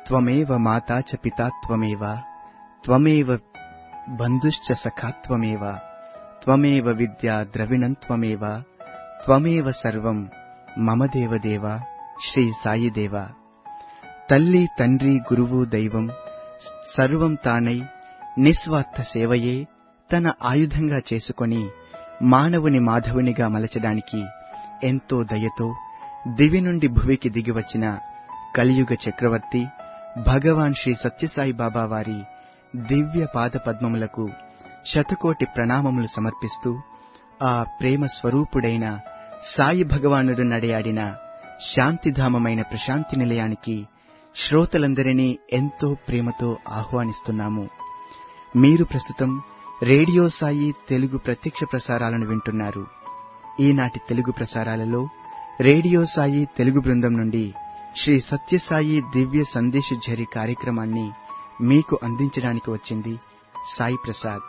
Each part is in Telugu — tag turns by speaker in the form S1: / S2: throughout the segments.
S1: త్వమేవ మాతా చ పితా త్వమేవ త్వమేవ బంధుశ్చ సఖా త్వమేవ త్వమేవ విద్యా ద్రవిణం త్వమేవ త్వమేవ సర్వం మమ దేవదేవ శ్రీ సాయిదేవ తల్లి తండ్రి గురువు దైవం సర్వం తానై నిస్వార్థ సేవయే తన ఆయుధంగా చేసుకొని మానవుని మాధవునిగా మలచడానికి ఎంతో దయతో దివి నుండి భువికి దిగివచ్చిన కలియుగ చక్రవర్తి భగవాన్ శ్రీ సత్యసాయి బాబా వారి దివ్య పాద పద్మములకు శతకోటి ప్రణామములు సమర్పిస్తూ ఆ ప్రేమ స్వరూపుడైన సాయి భగవానుడు నడయాడిన శాంతిధామమైన ప్రశాంతి నిలయానికి శ్రోతలందరినీ ఎంతో ప్రేమతో ఆహ్వానిస్తున్నాము మీరు ప్రస్తుతం రేడియో సాయి తెలుగు ప్రత్యక్ష ప్రసారాలను వింటున్నారు ఈనాటి తెలుగు ప్రసారాలలో రేడియో సాయి తెలుగు బృందం నుండి శ్రీ సత్యసాయి దివ్య సందేశ ఝరి కార్యక్రమాన్ని మీకు అందించడానికి వచ్చింది సాయి ప్రసాద్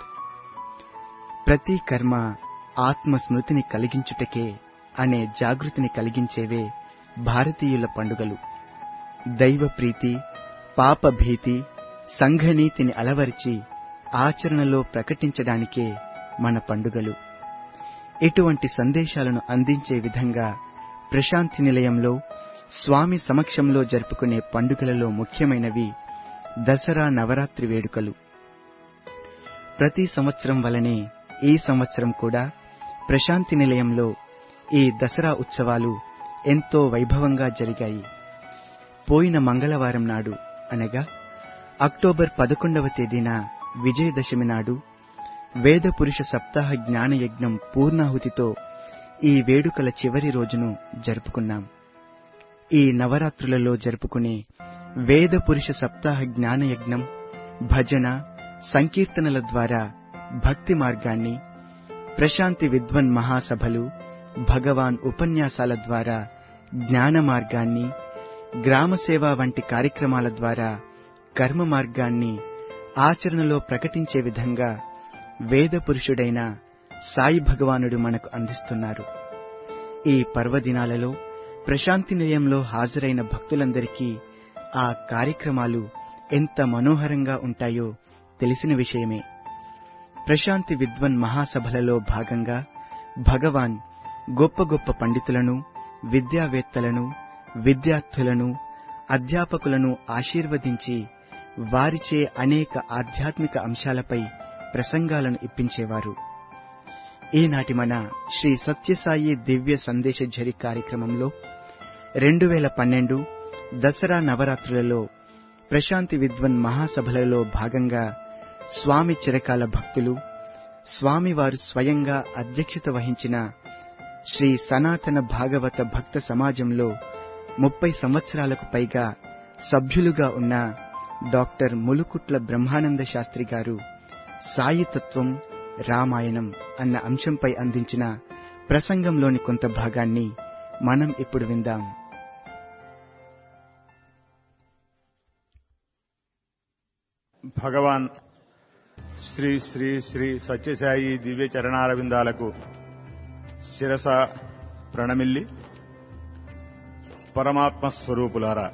S1: ప్రతి కర్మ ఆత్మ స్మృతిని కలిగించుటకే అనే జాగృతిని కలిగించేవే భారతీయుల పండుగలు దైవ ప్రీతి పాప భీతి సంఘనీతిని అలవరిచి ఆచరణలో ప్రకటించడానికే మన పండుగలు ఇటువంటి సందేశాలను అందించే విధంగా ప్రశాంతి నిలయంలో స్వామి సమక్షంలో జరుపుకునే పండుగలలో ముఖ్యమైనవి దసరా నవరాత్రి వేడుకలు ప్రతి సంవత్సరం వలనే ఈ సంవత్సరం కూడా ప్రశాంతి నిలయంలో ఈ దసరా ఉత్సవాలు ఎంతో వైభవంగా జరిగాయి పోయిన మంగళవారం నాడు అనగా అక్టోబర్ పదకొండవ తేదీన విజయదశమి నాడు వేద పురుష సప్తాహ జ్ఞానయజ్ఞం పూర్ణాహుతితో ఈ వేడుకల చివరి రోజును జరుపుకున్నాం ఈ నవరాత్రులలో జరుపుకునే వేద పురుష సప్తాహ జ్ఞానయజ్ఞం భజన సంకీర్తనల ద్వారా భక్తి మార్గాన్ని ప్రశాంతి విద్వన్ మహాసభలు భగవాన్ ఉపన్యాసాల ద్వారా జ్ఞాన మార్గాన్ని గ్రామసేవ వంటి కార్యక్రమాల ద్వారా కర్మ మార్గాన్ని ఆచరణలో ప్రకటించే విధంగా వేద పురుషుడైన సాయి భగవానుడు మనకు అందిస్తున్నారు ఈ పర్వదినాలలో ప్రశాంతి నిలయంలో హాజరైన భక్తులందరికీ ఆ కార్యక్రమాలు ఎంత మనోహరంగా ఉంటాయో తెలిసిన విషయమే ప్రశాంతి విద్వన్ మహాసభలలో భాగంగా భగవాన్ గొప్ప గొప్ప పండితులను విద్యావేత్తలను విద్యార్థులను అధ్యాపకులను ఆశీర్వదించి వారిచే అనేక ఆధ్యాత్మిక అంశాలపై ప్రసంగాలను ఇప్పించేవారు ఈనాటి మన శ్రీ సత్యసాయి దివ్య సందేశ ఝరి కార్యక్రమంలో రెండు వేల పన్నెండు దసరా నవరాత్రులలో ప్రశాంతి విద్వన్ మహాసభలలో భాగంగా స్వామి చిరకాల భక్తులు స్వామివారు స్వయంగా అధ్యక్షత వహించిన శ్రీ సనాతన భాగవత భక్త సమాజంలో ముప్పై సంవత్సరాలకు పైగా సభ్యులుగా ఉన్న డాక్టర్ ములుకుట్ల బ్రహ్మానంద శాస్త్రి గారు సాయితత్వం రామాయణం అన్న అంశంపై అందించిన ప్రసంగంలోని కొంత భాగాన్ని మనం ఇప్పుడు విందాం
S2: భగవాన్ శ్రీ శ్రీ శ్రీ సత్యసాయి దివ్య చరణారవిందాలకు శిరస ప్రణమిల్లి పరమాత్మ స్వరూపులారా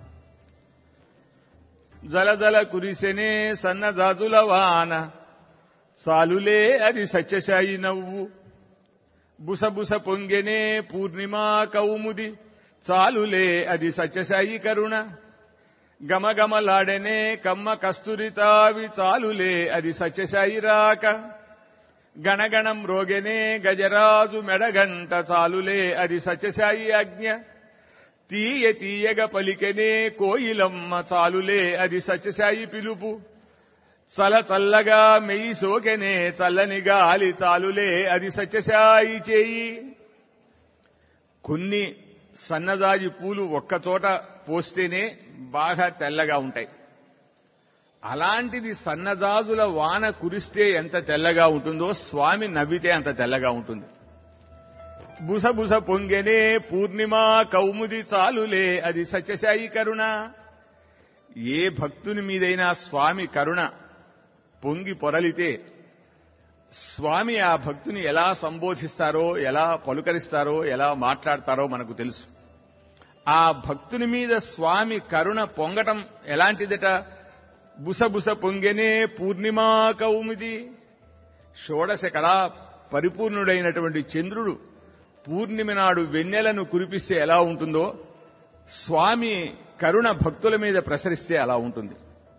S2: జలజల కురిసెనే సన్నజాజుల వాన చాలులే అది సత్యసాయి నవ్వు బుసబుస పొంగెనే పూర్ణిమా కౌముది చాలులే అది సత్యసాయి కరుణ గమగమలాడెనే కమ్మ కస్తురితావి చాలులే అది సత్యసాయి రాక గణగణం రోగెనే గజరాజు మెడగంట చాలులే అది సత్యసాయి ఆజ్ఞ తీయ తీయగ పలికెనే కోయిలమ్మ చాలులే అది సత్యసాయి పిలుపు చల చల్లగా మెయి సోకెనే చల్లని గాలి చాలులే అది సత్యసాయి చేయి కొన్ని సన్నజాజి పూలు ఒక్కచోట పోస్తేనే బాగా తెల్లగా ఉంటాయి అలాంటిది సన్నజాజుల వాన కురిస్తే ఎంత తెల్లగా ఉంటుందో స్వామి నవ్వితే అంత తెల్లగా ఉంటుంది బుసబుస పొంగెనే పూర్ణిమా కౌముది చాలులే అది సత్యసాయి కరుణ ఏ భక్తుని మీదైనా స్వామి కరుణ పొంగి పొరలితే స్వామి ఆ భక్తుని ఎలా సంబోధిస్తారో ఎలా పలుకరిస్తారో ఎలా మాట్లాడతారో మనకు తెలుసు ఆ భక్తుని మీద స్వామి కరుణ పొంగటం ఎలాంటిదట బుసబుస పొంగెనే పూర్ణిమా కౌముది షోడశ కళా పరిపూర్ణుడైనటువంటి చంద్రుడు పూర్ణిమ నాడు వెన్నెలను కురిపిస్తే ఎలా ఉంటుందో స్వామి కరుణ భక్తుల మీద ప్రసరిస్తే అలా ఉంటుంది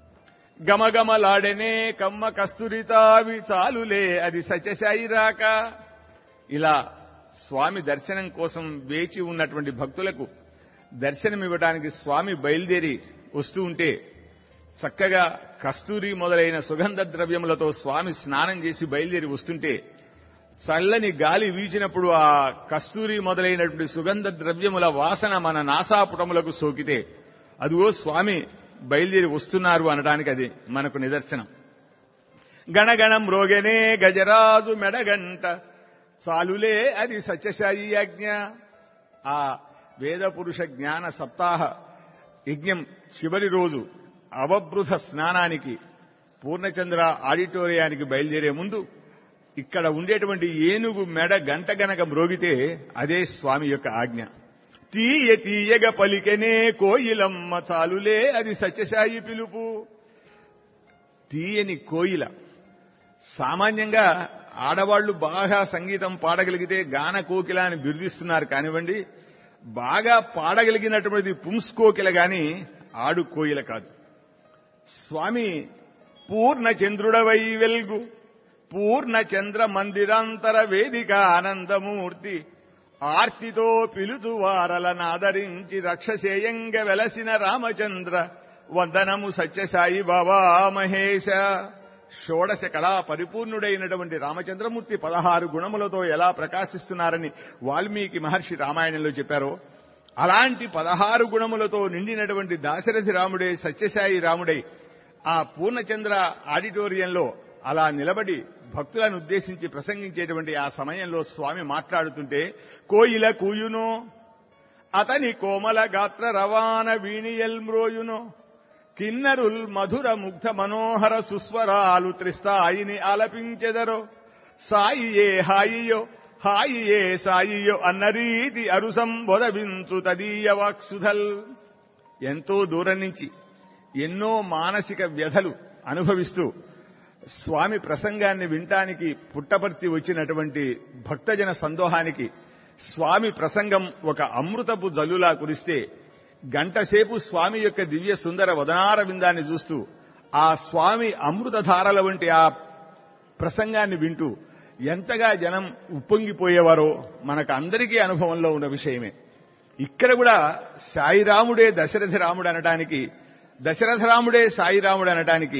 S2: గమగమలాడనే కమ్మ కస్తూరితావి చాలులే అది సత్యసాయి రాక ఇలా స్వామి దర్శనం కోసం వేచి ఉన్నటువంటి భక్తులకు దర్శనమివ్వడానికి స్వామి బయలుదేరి వస్తూ ఉంటే చక్కగా కస్తూరి మొదలైన సుగంధ ద్రవ్యములతో స్వామి స్నానం చేసి బయలుదేరి వస్తుంటే చల్లని గాలి వీచినప్పుడు ఆ కస్తూరి మొదలైనటువంటి సుగంధ ద్రవ్యముల వాసన మన నాసాపుటములకు సోకితే అదిగో స్వామి బయలుదేరి వస్తున్నారు అనడానికి అది మనకు నిదర్శనం గణగణం రోగనే గజరాజు మెడగంట చాలులే అది సత్యసాయి యజ్ఞ ఆ వేద పురుష జ్ఞాన సప్తాహ యజ్ఞం చివరి రోజు అవబృధ స్నానానికి పూర్ణచంద్ర ఆడిటోరియానికి బయలుదేరే ముందు ఇక్కడ ఉండేటువంటి ఏనుగు మెడ గంట గనక మ్రోగితే అదే స్వామి యొక్క ఆజ్ఞ తీయ తీయగ పలికెనే కోయిలమ్మ చాలులే అది సత్యసాయి పిలుపు తీయని కోయిల సామాన్యంగా ఆడవాళ్లు బాగా సంగీతం పాడగలిగితే గాన కోకిల అని బిరుదిస్తున్నారు కానివ్వండి బాగా పాడగలిగినటువంటిది పుంస్కోకిల గాని ఆడు కోయిల కాదు స్వామి పూర్ణ చంద్రుడవై వెల్గు పూర్ణ చంద్ర మందిరాంతర వేదిక ఆనందమూర్తి ఆర్తితో పిలుతు వారలనాదరించి రక్షసేయంగ వెలసిన రామచంద్ర వందనము సత్యసాయి బాబా మహేశ షోడశ కళా పరిపూర్ణుడైనటువంటి రామచంద్రమూర్తి పదహారు గుణములతో ఎలా ప్రకాశిస్తున్నారని వాల్మీకి మహర్షి రామాయణంలో చెప్పారో అలాంటి పదహారు గుణములతో నిండినటువంటి దాశరథి రాముడే సత్యసాయి రాముడై ఆ పూర్ణచంద్ర ఆడిటోరియంలో అలా నిలబడి భక్తులను ఉద్దేశించి ప్రసంగించేటువంటి ఆ సమయంలో స్వామి మాట్లాడుతుంటే కోయిల కూయునో అతని కోమల గాత్ర రవాణ వీణియల్ మ్రోయునో కిన్నరుల్ మధుర ముగ్ధ మనోహర సుస్వరాలు త్రిస్థాయిని ఆలపించెదరో సాయియే హాయియో హాయియే సాయియో అన్న రీతి అరుసంబొదవించు తదీయ వాక్సుధల్ ఎంతో దూరం నుంచి ఎన్నో మానసిక వ్యధలు అనుభవిస్తూ స్వామి ప్రసంగాన్ని వినటానికి పుట్టపర్తి వచ్చినటువంటి భక్తజన సందోహానికి స్వామి ప్రసంగం ఒక అమృతపు జల్లులా కురిస్తే గంటసేపు స్వామి యొక్క దివ్య సుందర వదనార విందాన్ని చూస్తూ ఆ స్వామి అమృతధారల వంటి ఆ ప్రసంగాన్ని వింటూ ఎంతగా జనం ఉప్పొంగిపోయేవారో మనకు అందరికీ అనుభవంలో ఉన్న విషయమే ఇక్కడ కూడా సాయిరాముడే దశరథ రాముడు అనటానికి దశరథ రాముడే సాయిరాముడు అనటానికి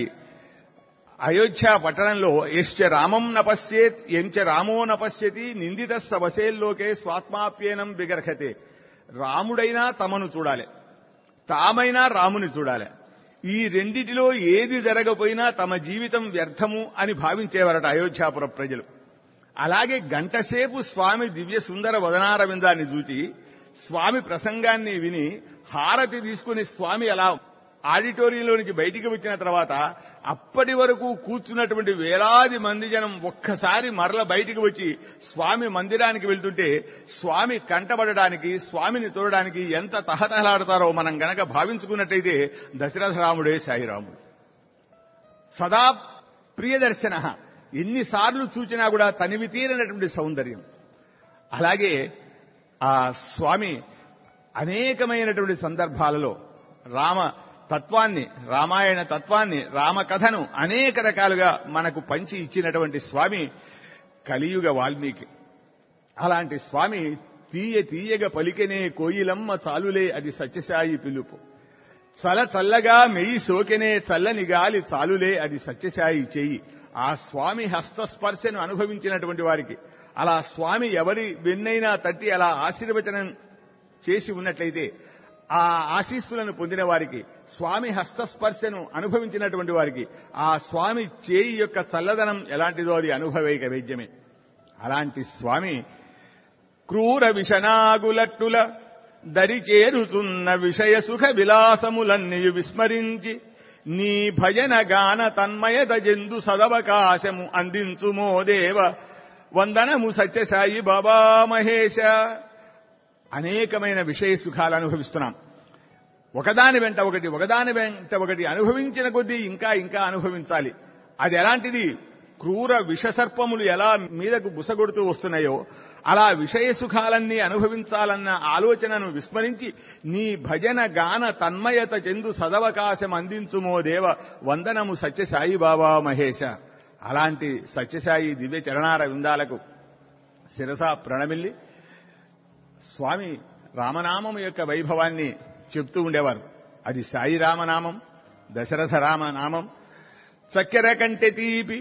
S2: అయోధ్య పట్టణంలో ఎశ్చ రామం నపశ్యేత్ ఎంచ రామో నపశ్యతి నిందిత సవసేల్లోకే స్వాత్మాప్యేనం బిగర్హతే రాముడైనా తమను చూడాలి తామైనా రాముని చూడాలి ఈ రెండిటిలో ఏది జరగపోయినా తమ జీవితం వ్యర్థము అని భావించేవారట అయోధ్యాపుర ప్రజలు అలాగే గంటసేపు స్వామి దివ్య సుందర వదనార విందాన్ని చూచి స్వామి ప్రసంగాన్ని విని హారతి తీసుకుని స్వామి అలా ఆడిటోరియంలోనికి బయటికి వచ్చిన తర్వాత అప్పటి వరకు కూర్చున్నటువంటి వేలాది మంది జనం ఒక్కసారి మరల బయటికి వచ్చి స్వామి మందిరానికి వెళ్తుంటే స్వామి కంటబడడానికి స్వామిని చూడడానికి ఎంత తహతహలాడతారో మనం గనక భావించుకున్నట్టయితే దశరథ రాముడే సాయిరాముడు సదా ప్రియదర్శన ఎన్నిసార్లు చూచినా కూడా తనివి తీరనటువంటి సౌందర్యం అలాగే ఆ స్వామి అనేకమైనటువంటి సందర్భాలలో రామ తత్వాన్ని రామాయణ తత్వాన్ని రామకథను అనేక రకాలుగా మనకు పంచి ఇచ్చినటువంటి స్వామి కలియుగ వాల్మీకి అలాంటి స్వామి తీయ తీయగ పలికెనే కోయిలమ్మ చాలులే అది సత్యసాయి పిలుపు చల చల్లగా మెయ్యి సోకెనే చల్లని గాలి చాలులే అది సత్యసాయి చెయ్యి ఆ స్వామి హస్తస్పర్శను అనుభవించినటువంటి వారికి అలా స్వామి ఎవరి వెన్నైనా తట్టి అలా ఆశీర్వచనం చేసి ఉన్నట్లయితే ఆ ఆశీస్సులను పొందిన వారికి స్వామి హస్తస్పర్శను అనుభవించినటువంటి వారికి ఆ స్వామి చేయి యొక్క చల్లదనం ఎలాంటిదో అది అనుభవైక వైద్యమే అలాంటి స్వామి క్రూర విషనాగులట్టుల దరి చేరుతున్న విషయ సుఖ విలాసములన్నీయు విస్మరించి నీ భజన గాన తన్మయత జందు సదవకాశము అందించుమో దేవ వందనము సత్యసాయి బాబా మహేశ అనేకమైన విషయ సుఖాలు అనుభవిస్తున్నాం ఒకదాని వెంట ఒకటి ఒకదాని వెంట ఒకటి అనుభవించిన కొద్దీ ఇంకా ఇంకా అనుభవించాలి అది ఎలాంటిది క్రూర విషసర్పములు ఎలా మీదకు బుసగొడుతూ వస్తున్నాయో అలా విషయ సుఖాలన్నీ అనుభవించాలన్న ఆలోచనను విస్మరించి నీ భజన గాన తన్మయత చెందు సదవకాశం అందించుమో దేవ వందనము సత్యసాయి బాబా మహేశ అలాంటి సత్యసాయి దివ్య చరణార విందాలకు శిరస ప్రణమిల్లి స్వామి రామనామం యొక్క వైభవాన్ని చెప్తూ ఉండేవారు అది సాయి రామనామం దశరథ రామనామం చక్కెర కంటె తీపి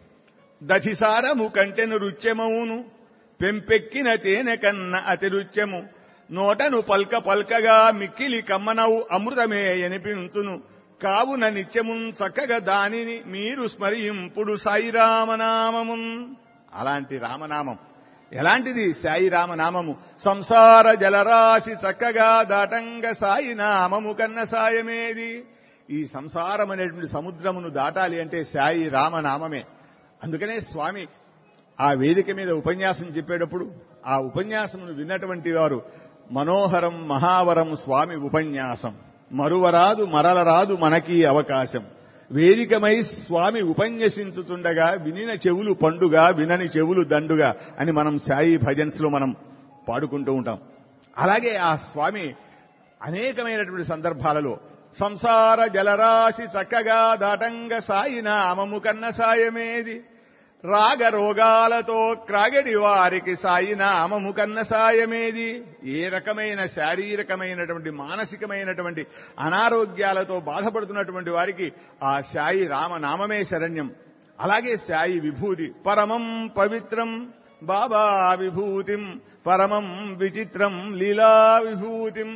S2: దధిసారము కంటెను రుచ్యమవును పెంపెక్కిన తేనె కన్న అతి రుచ్యము నోటను పల్క పల్కగా మిక్కిలి కమ్మనవు అమృతమే ఎనిపించును కావున నిత్యమున్ చక్కగా దానిని మీరు స్మరింపుడు సాయి రామనామమున్ అలాంటి రామనామం ఎలాంటిది సాయి రామనామము సంసార జలరాశి చక్కగా దాటంగ సాయి నామము కన్న సాయమేది ఈ సంసారం అనేటువంటి సముద్రమును దాటాలి అంటే సాయి రామనామమే అందుకనే స్వామి ఆ వేదిక మీద ఉపన్యాసం చెప్పేటప్పుడు ఆ ఉపన్యాసమును విన్నటువంటి వారు మనోహరం మహావరం స్వామి ఉపన్యాసం మరువరాదు మరలరాదు మనకి అవకాశం వేదికమై స్వామి ఉపన్యసించుతుండగా వినిన చెవులు పండుగ వినని చెవులు దండుగా అని మనం సాయి భజన్స్ లో మనం పాడుకుంటూ ఉంటాం అలాగే ఆ స్వామి అనేకమైనటువంటి సందర్భాలలో సంసార జలరాశి చక్కగా దాటంగ సాయి నామము కన్న సాయమేది రాగ రోగాలతో క్రాగడి వారికి సాయి నామము కన్న సాయమేది ఏ రకమైన శారీరకమైనటువంటి మానసికమైనటువంటి అనారోగ్యాలతో బాధపడుతున్నటువంటి వారికి ఆ సాయి రామనామమే శరణ్యం అలాగే సాయి విభూతి పరమం పవిత్రం బాబా విభూతిం పరమం విచిత్రం లీలా విభూతిం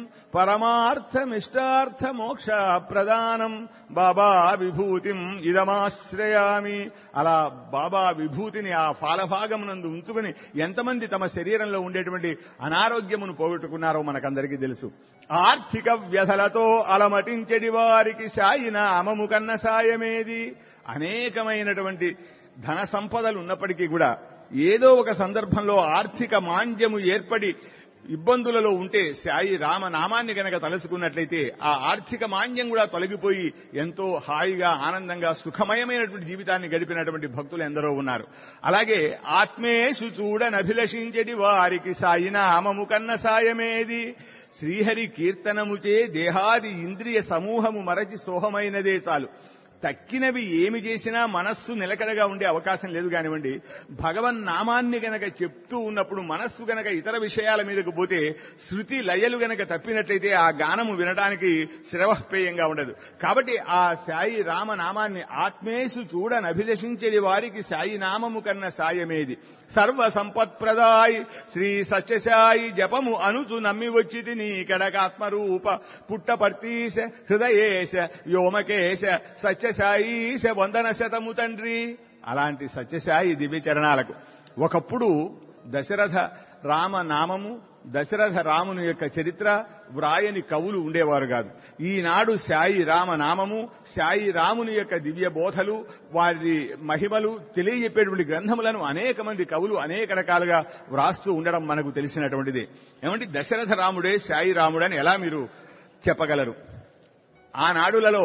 S2: పరమార్థమిష్టార్థ మోక్ష ప్రదానం బాబా విభూతిం ఇదమాశ్రయామి అలా బాబా విభూతిని ఆ ఫాలభాగమునందు ఉంచుకుని ఎంతమంది తమ శరీరంలో ఉండేటువంటి అనారోగ్యమును పోగొట్టుకున్నారో మనకందరికీ తెలుసు ఆర్థిక వ్యధలతో అలమటించడి వారికి సాయిన అమము కన్న సాయమేది అనేకమైనటువంటి ధన సంపదలు ఉన్నప్పటికీ కూడా ఏదో ఒక సందర్భంలో ఆర్థిక మాంద్యము ఏర్పడి ఇబ్బందులలో ఉంటే సాయి రామనామాన్ని గనక తలుసుకున్నట్లయితే ఆ ఆర్థిక మాంద్యం కూడా తొలగిపోయి ఎంతో హాయిగా ఆనందంగా సుఖమయమైనటువంటి జీవితాన్ని గడిపినటువంటి భక్తులు ఎందరో ఉన్నారు అలాగే ఆత్మేషు చూడనభిలషించడి వారికి సాయి నామము కన్న సాయమేది శ్రీహరి కీర్తనముచే దేహాది ఇంద్రియ సమూహము మరచి సోహమైనదే చాలు తక్కినవి ఏమి చేసినా మనస్సు నిలకడగా ఉండే అవకాశం లేదు కానివ్వండి భగవన్ నామాన్ని గనక చెప్తూ ఉన్నప్పుడు మనస్సు గనక ఇతర విషయాల మీదకు పోతే శృతి లయలు గనక తప్పినట్లయితే ఆ గానము వినడానికి శ్రవహ్పేయంగా ఉండదు కాబట్టి ఆ సాయి రామనామాన్ని ఆత్మేషు చూడనభిలషించేది వారికి సాయి నామము కన్న సాయమేది సర్వ సంపత్ప్రదాయి శ్రీ సత్యసాయి జపము అనుచు నమ్మి వచ్చితి నీ కడకాత్మరూప పుట్టపర్తీశ హృదయేశ వ్యోమకేశ సత్యసాయీశ వందన శతము తండ్రి అలాంటి సత్యసాయి దివ్య చరణాలకు ఒకప్పుడు దశరథ రామనామము దశరథ రాముని యొక్క చరిత్ర వ్రాయని కవులు ఉండేవారు కాదు ఈనాడు సాయి రామనామము సాయి రాముని యొక్క దివ్య బోధలు వారి మహిమలు తెలియజెప్పేటువంటి గ్రంథములను అనేక మంది కవులు అనేక రకాలుగా వ్రాస్తూ ఉండడం మనకు తెలిసినటువంటిది ఏమంటే దశరథ రాముడే సాయి రాముడని ఎలా మీరు చెప్పగలరు ఆనాడులలో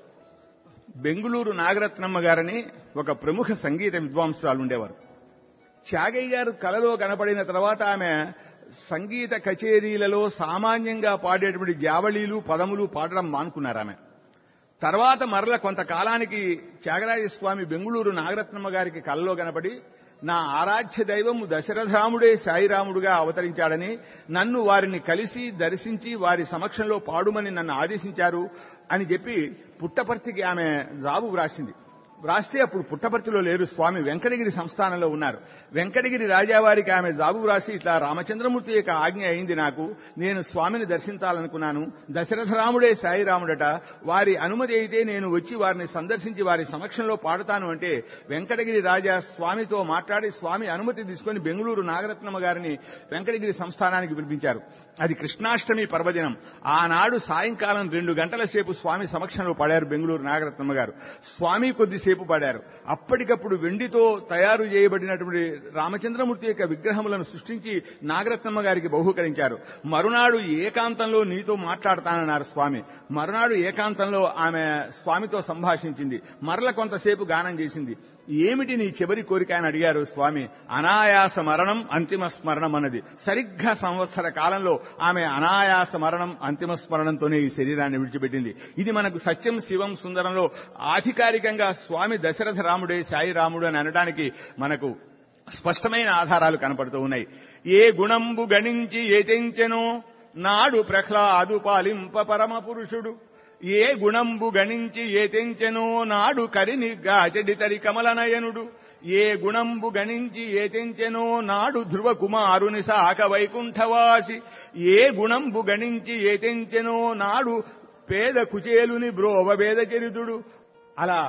S2: బెంగుళూరు నాగరత్నమ్మ గారని ఒక ప్రముఖ సంగీత విద్వాంసురాలు ఉండేవారు త్యాగయ్య గారు కలలో కనపడిన తర్వాత ఆమె సంగీత కచేరీలలో సామాన్యంగా పాడేటువంటి జావళీలు పదములు పాడడం మానుకున్నారు ఆమె తర్వాత మరల కొంతకాలానికి త్యాగరాజస్వామి బెంగుళూరు నాగరత్నమ్మ గారికి కలలో కనపడి నా ఆరాధ్య దైవము దశరథరాముడే సాయిరాముడుగా అవతరించాడని నన్ను వారిని కలిసి దర్శించి వారి సమక్షంలో పాడుమని నన్ను ఆదేశించారు అని చెప్పి పుట్టపర్తికి ఆమె జాబు వ్రాసింది వ్రాస్తే అప్పుడు పుట్టపర్తిలో లేరు స్వామి వెంకటగిరి సంస్థానంలో ఉన్నారు వెంకటగిరి రాజావారికి ఆమె జాబు వ్రాసి ఇట్లా రామచంద్రమూర్తి యొక్క ఆజ్ఞ అయింది నాకు నేను స్వామిని దర్శించాలనుకున్నాను దశరథరాముడే సాయిరాముడట వారి అనుమతి అయితే నేను వచ్చి వారిని సందర్శించి వారి సమక్షంలో పాడుతాను అంటే వెంకటగిరి రాజా స్వామితో మాట్లాడి స్వామి అనుమతి తీసుకొని బెంగళూరు నాగరత్నమ్మ గారిని వెంకటగిరి సంస్థానానికి పిలిపించారు అది కృష్ణాష్టమి పర్వదినం ఆనాడు సాయంకాలం రెండు గంటల సేపు స్వామి సమక్షంలో పాడారు బెంగళూరు నాగరత్నమ్మ గారు స్వామి కొద్దిసేపు పాడారు అప్పటికప్పుడు వెండితో తయారు చేయబడినటువంటి రామచంద్రమూర్తి యొక్క విగ్రహములను సృష్టించి నాగరత్నమ్మ గారికి బహుకరించారు మరునాడు ఏకాంతంలో నీతో మాట్లాడతానన్నారు స్వామి మరునాడు ఏకాంతంలో ఆమె స్వామితో సంభాషించింది మరల కొంతసేపు గానం చేసింది ఏమిటి నీ చివరి కోరిక అని అడిగారు స్వామి అనాయాస మరణం అంతిమ స్మరణం అన్నది సరిగ్గా సంవత్సర కాలంలో ఆమె అనాయాస మరణం అంతిమ స్మరణంతోనే ఈ శరీరాన్ని విడిచిపెట్టింది ఇది మనకు సత్యం శివం సుందరంలో ఆధికారికంగా స్వామి దశరథ రాముడే సాయి రాముడు అని అనడానికి మనకు స్పష్టమైన ఆధారాలు కనపడుతూ ఉన్నాయి ఏ గుణంబు గణించి ఏ తెంచెనో నాడు ప్రహ్లాదు పాలింప పరమ పురుషుడు ఏ గుణంబు గణించి ఏ తెంచెనో నాడు కరిని గాచడితరి కమలనయనుడు ఏ గుణంబు గణించి ఏ తెంచెనో నాడు ధ్రువ కుమారుని సాక వైకుంఠవాసి ఏ గుణంబు గణించి ఏ తెంచెనో నాడు పేద కుచేలుని బ్రోవ వేద చరితుడు అలా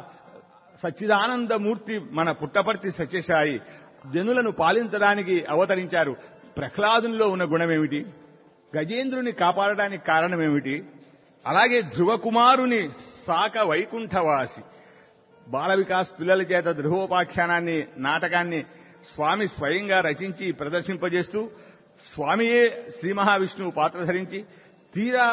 S2: సచ్చిదానందమూర్తి మన పుట్టపర్తి సత్యసాయి జనులను పాలించడానికి అవతరించారు ప్రహ్లాదునిలో ఉన్న గుణమేమిటి గజేంద్రుని కాపాడడానికి కారణమేమిటి అలాగే ధ్రువకుమారుని సాక వైకుంఠవాసి బాల వికాస్ పిల్లల చేత ధ్రువోపాఖ్యానాన్ని నాటకాన్ని స్వామి స్వయంగా రచించి ప్రదర్శింపజేస్తూ స్వామియే శ్రీ మహావిష్ణువు పాత్ర ధరించి తీరా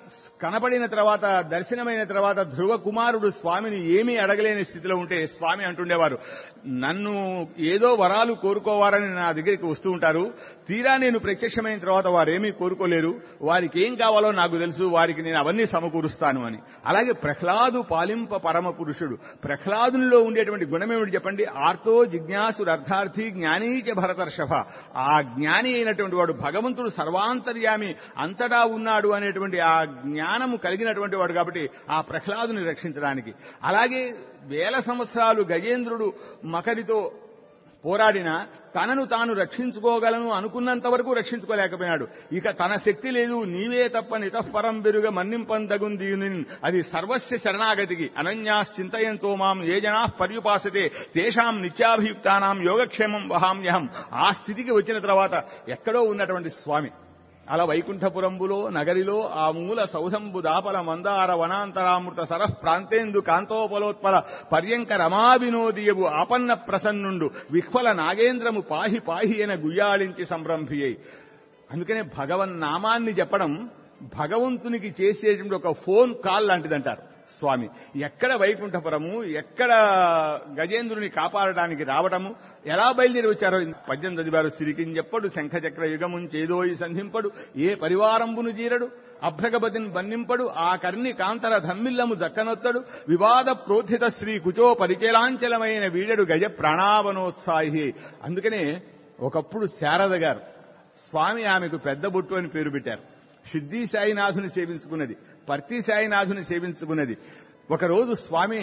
S2: కనపడిన తర్వాత దర్శనమైన తర్వాత ధ్రువ కుమారుడు స్వామిని ఏమీ అడగలేని స్థితిలో ఉంటే స్వామి అంటుండేవారు నన్ను ఏదో వరాలు కోరుకోవాలని నా దగ్గరికి వస్తూ ఉంటారు తీరా నేను ప్రత్యక్షమైన తర్వాత వారేమీ కోరుకోలేరు వారికి ఏం కావాలో నాకు తెలుసు వారికి నేను అవన్నీ సమకూరుస్తాను అని అలాగే ప్రహ్లాదు పాలింప పరమ పురుషుడు ప్రహ్లాదునిలో ఉండేటువంటి గుణమేమిటి చెప్పండి ఆర్తో జిజ్ఞాసుడు అర్థార్థి జ్ఞానీచ భరతర్షభ ఆ జ్ఞాని అయినటువంటి వాడు భగవంతుడు సర్వాంతర్యామి అంతటా ఉన్నాడు అనేటువంటి ఆ జ్ఞానము కలిగినటువంటి వాడు కాబట్టి ఆ ప్రహ్లాదుని రక్షించడానికి అలాగే వేల సంవత్సరాలు గజేంద్రుడు మకరితో పోరాడిన తనను తాను రక్షించుకోగలను అనుకున్నంత వరకు రక్షించుకోలేకపోయినాడు ఇక తన శక్తి లేదు నీవే తప్ప నితఃపరం బెరుగ మన్నింపందగుంది అది సర్వస్య శరణాగతికి అనన్యాశ్చింతయంతో మాం ఏ జనా పర్యుపాసతే తేషాం నిత్యాభియుక్తానాం యోగక్షేమం వహామ్యహం ఆ స్థితికి వచ్చిన తర్వాత ఎక్కడో ఉన్నటువంటి స్వామి అలా వైకుంఠపురంబులో నగరిలో ఆ మూల సౌధంబు దాపల మందార వనాంతరామృత సరః ప్రాంతేందు కాంతోపలోత్పల పర్యంక రమావినోదియవు ఆపన్న ప్రసన్నుండు విహ్వల నాగేంద్రము పాహి పాహి ఎన గుయ్యాళించి సంరంభియ్యి అందుకనే భగవన్ నామాన్ని చెప్పడం భగవంతునికి చేసేటువంటి ఒక ఫోన్ కాల్ లాంటిదంటారు స్వామి ఎక్కడ వైకుంఠపురము ఎక్కడ గజేంద్రుని కాపాడడానికి రావటము ఎలా బయలుదేరి వచ్చారో పద్యం చదివారు సిరికించెప్పడు శంఖచక్ర యుగమున్ చేదోయి సంధింపడు ఏ పరివారంబును జీరడు అభ్రగపతిని బన్నింపడు ఆ కర్ణి కాంతర ధమ్మిల్లము జక్కనొత్తడు వివాద ప్రోథిత శ్రీ కుచో పరికేలాంచలమైన వీడడు గజ ప్రాణావనోత్సాహి అందుకనే ఒకప్పుడు శారద గారు స్వామి ఆమెకు పెద్ద బొట్టు అని పేరు పెట్టారు సిద్ధి సాయినాథుని సేవించుకున్నది పర్తి సాయినాథుని సేవించుకున్నది ఒకరోజు స్వామి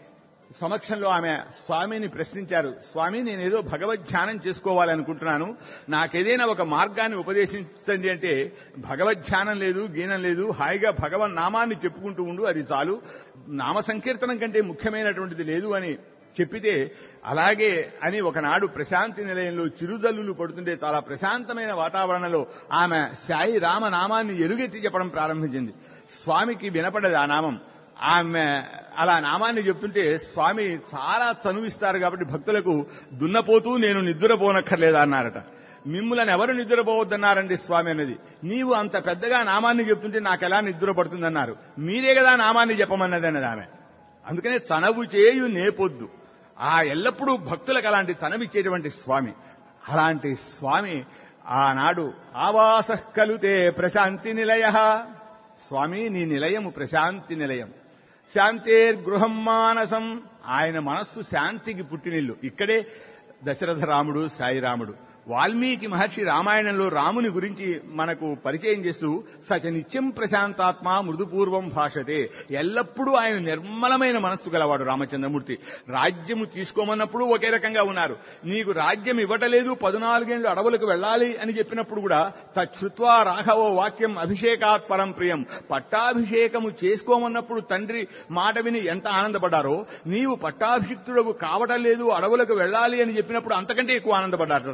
S2: సమక్షంలో ఆమె స్వామిని ప్రశ్నించారు స్వామి నేనేదో భగవద్ ధ్యానం చేసుకోవాలనుకుంటున్నాను నాకేదైనా ఒక మార్గాన్ని ఉపదేశించండి అంటే భగవద్ ధ్యానం లేదు గీనం లేదు హాయిగా భగవన్ నామాన్ని చెప్పుకుంటూ ఉండు అది చాలు నామ సంకీర్తనం కంటే ముఖ్యమైనటువంటిది లేదు అని చెప్పితే అలాగే అని ఒకనాడు ప్రశాంతి నిలయంలో చిరుజల్లులు పడుతుంటే చాలా ప్రశాంతమైన వాతావరణంలో ఆమె సాయి రామ నామాన్ని ఎలుగెత్తి చెప్పడం ప్రారంభించింది స్వామికి వినపడదు ఆ నామం ఆమె అలా నామాన్ని చెప్తుంటే స్వామి చాలా చనువిస్తారు కాబట్టి భక్తులకు దున్నపోతూ నేను నిద్రపోనక్కర్లేదా అన్నారట మిమ్ములను ఎవరు నిద్రపోవద్దన్నారండి స్వామి అన్నది నీవు అంత పెద్దగా నామాన్ని చెప్తుంటే నాకెలా నిద్ర పడుతుందన్నారు మీరే కదా నామాన్ని చెప్పమన్నది అన్నది ఆమె అందుకనే చనవు చేయు నేపొద్దు ఆ ఎల్లప్పుడూ భక్తులకు అలాంటి చనవిచ్చేటువంటి స్వామి అలాంటి స్వామి ఆనాడు ఆవాస కలుతే ప్రశాంతి నిలయ స్వామి నీ నిలయము ప్రశాంతి నిలయం శాంతేర్గృహం మానసం ఆయన మనస్సు శాంతికి పుట్టినిల్లు ఇక్కడే దశరథ రాముడు సాయిరాముడు వాల్మీకి మహర్షి రామాయణంలో రాముని గురించి మనకు పరిచయం చేస్తూ సచ నిత్యం ప్రశాంతాత్మ మృదుపూర్వం భాషతే ఎల్లప్పుడూ ఆయన నిర్మలమైన మనస్సు గలవాడు రామచంద్రమూర్తి రాజ్యము తీసుకోమన్నప్పుడు ఒకే రకంగా ఉన్నారు నీకు రాజ్యం ఇవ్వటలేదు పద్నాలుగేళ్లు అడవులకు వెళ్ళాలి అని చెప్పినప్పుడు కూడా తచ్చుత్వా రాఘవో వాక్యం అభిషేకాత్ పరం ప్రియం పట్టాభిషేకము చేసుకోమన్నప్పుడు తండ్రి మాట విని ఎంత ఆనందపడ్డారో నీవు పట్టాభిషిక్తుడవు కావటం లేదు అడవులకు వెళ్ళాలి అని చెప్పినప్పుడు అంతకంటే ఎక్కువ ఆనందపడ్డారు రామచంద్ర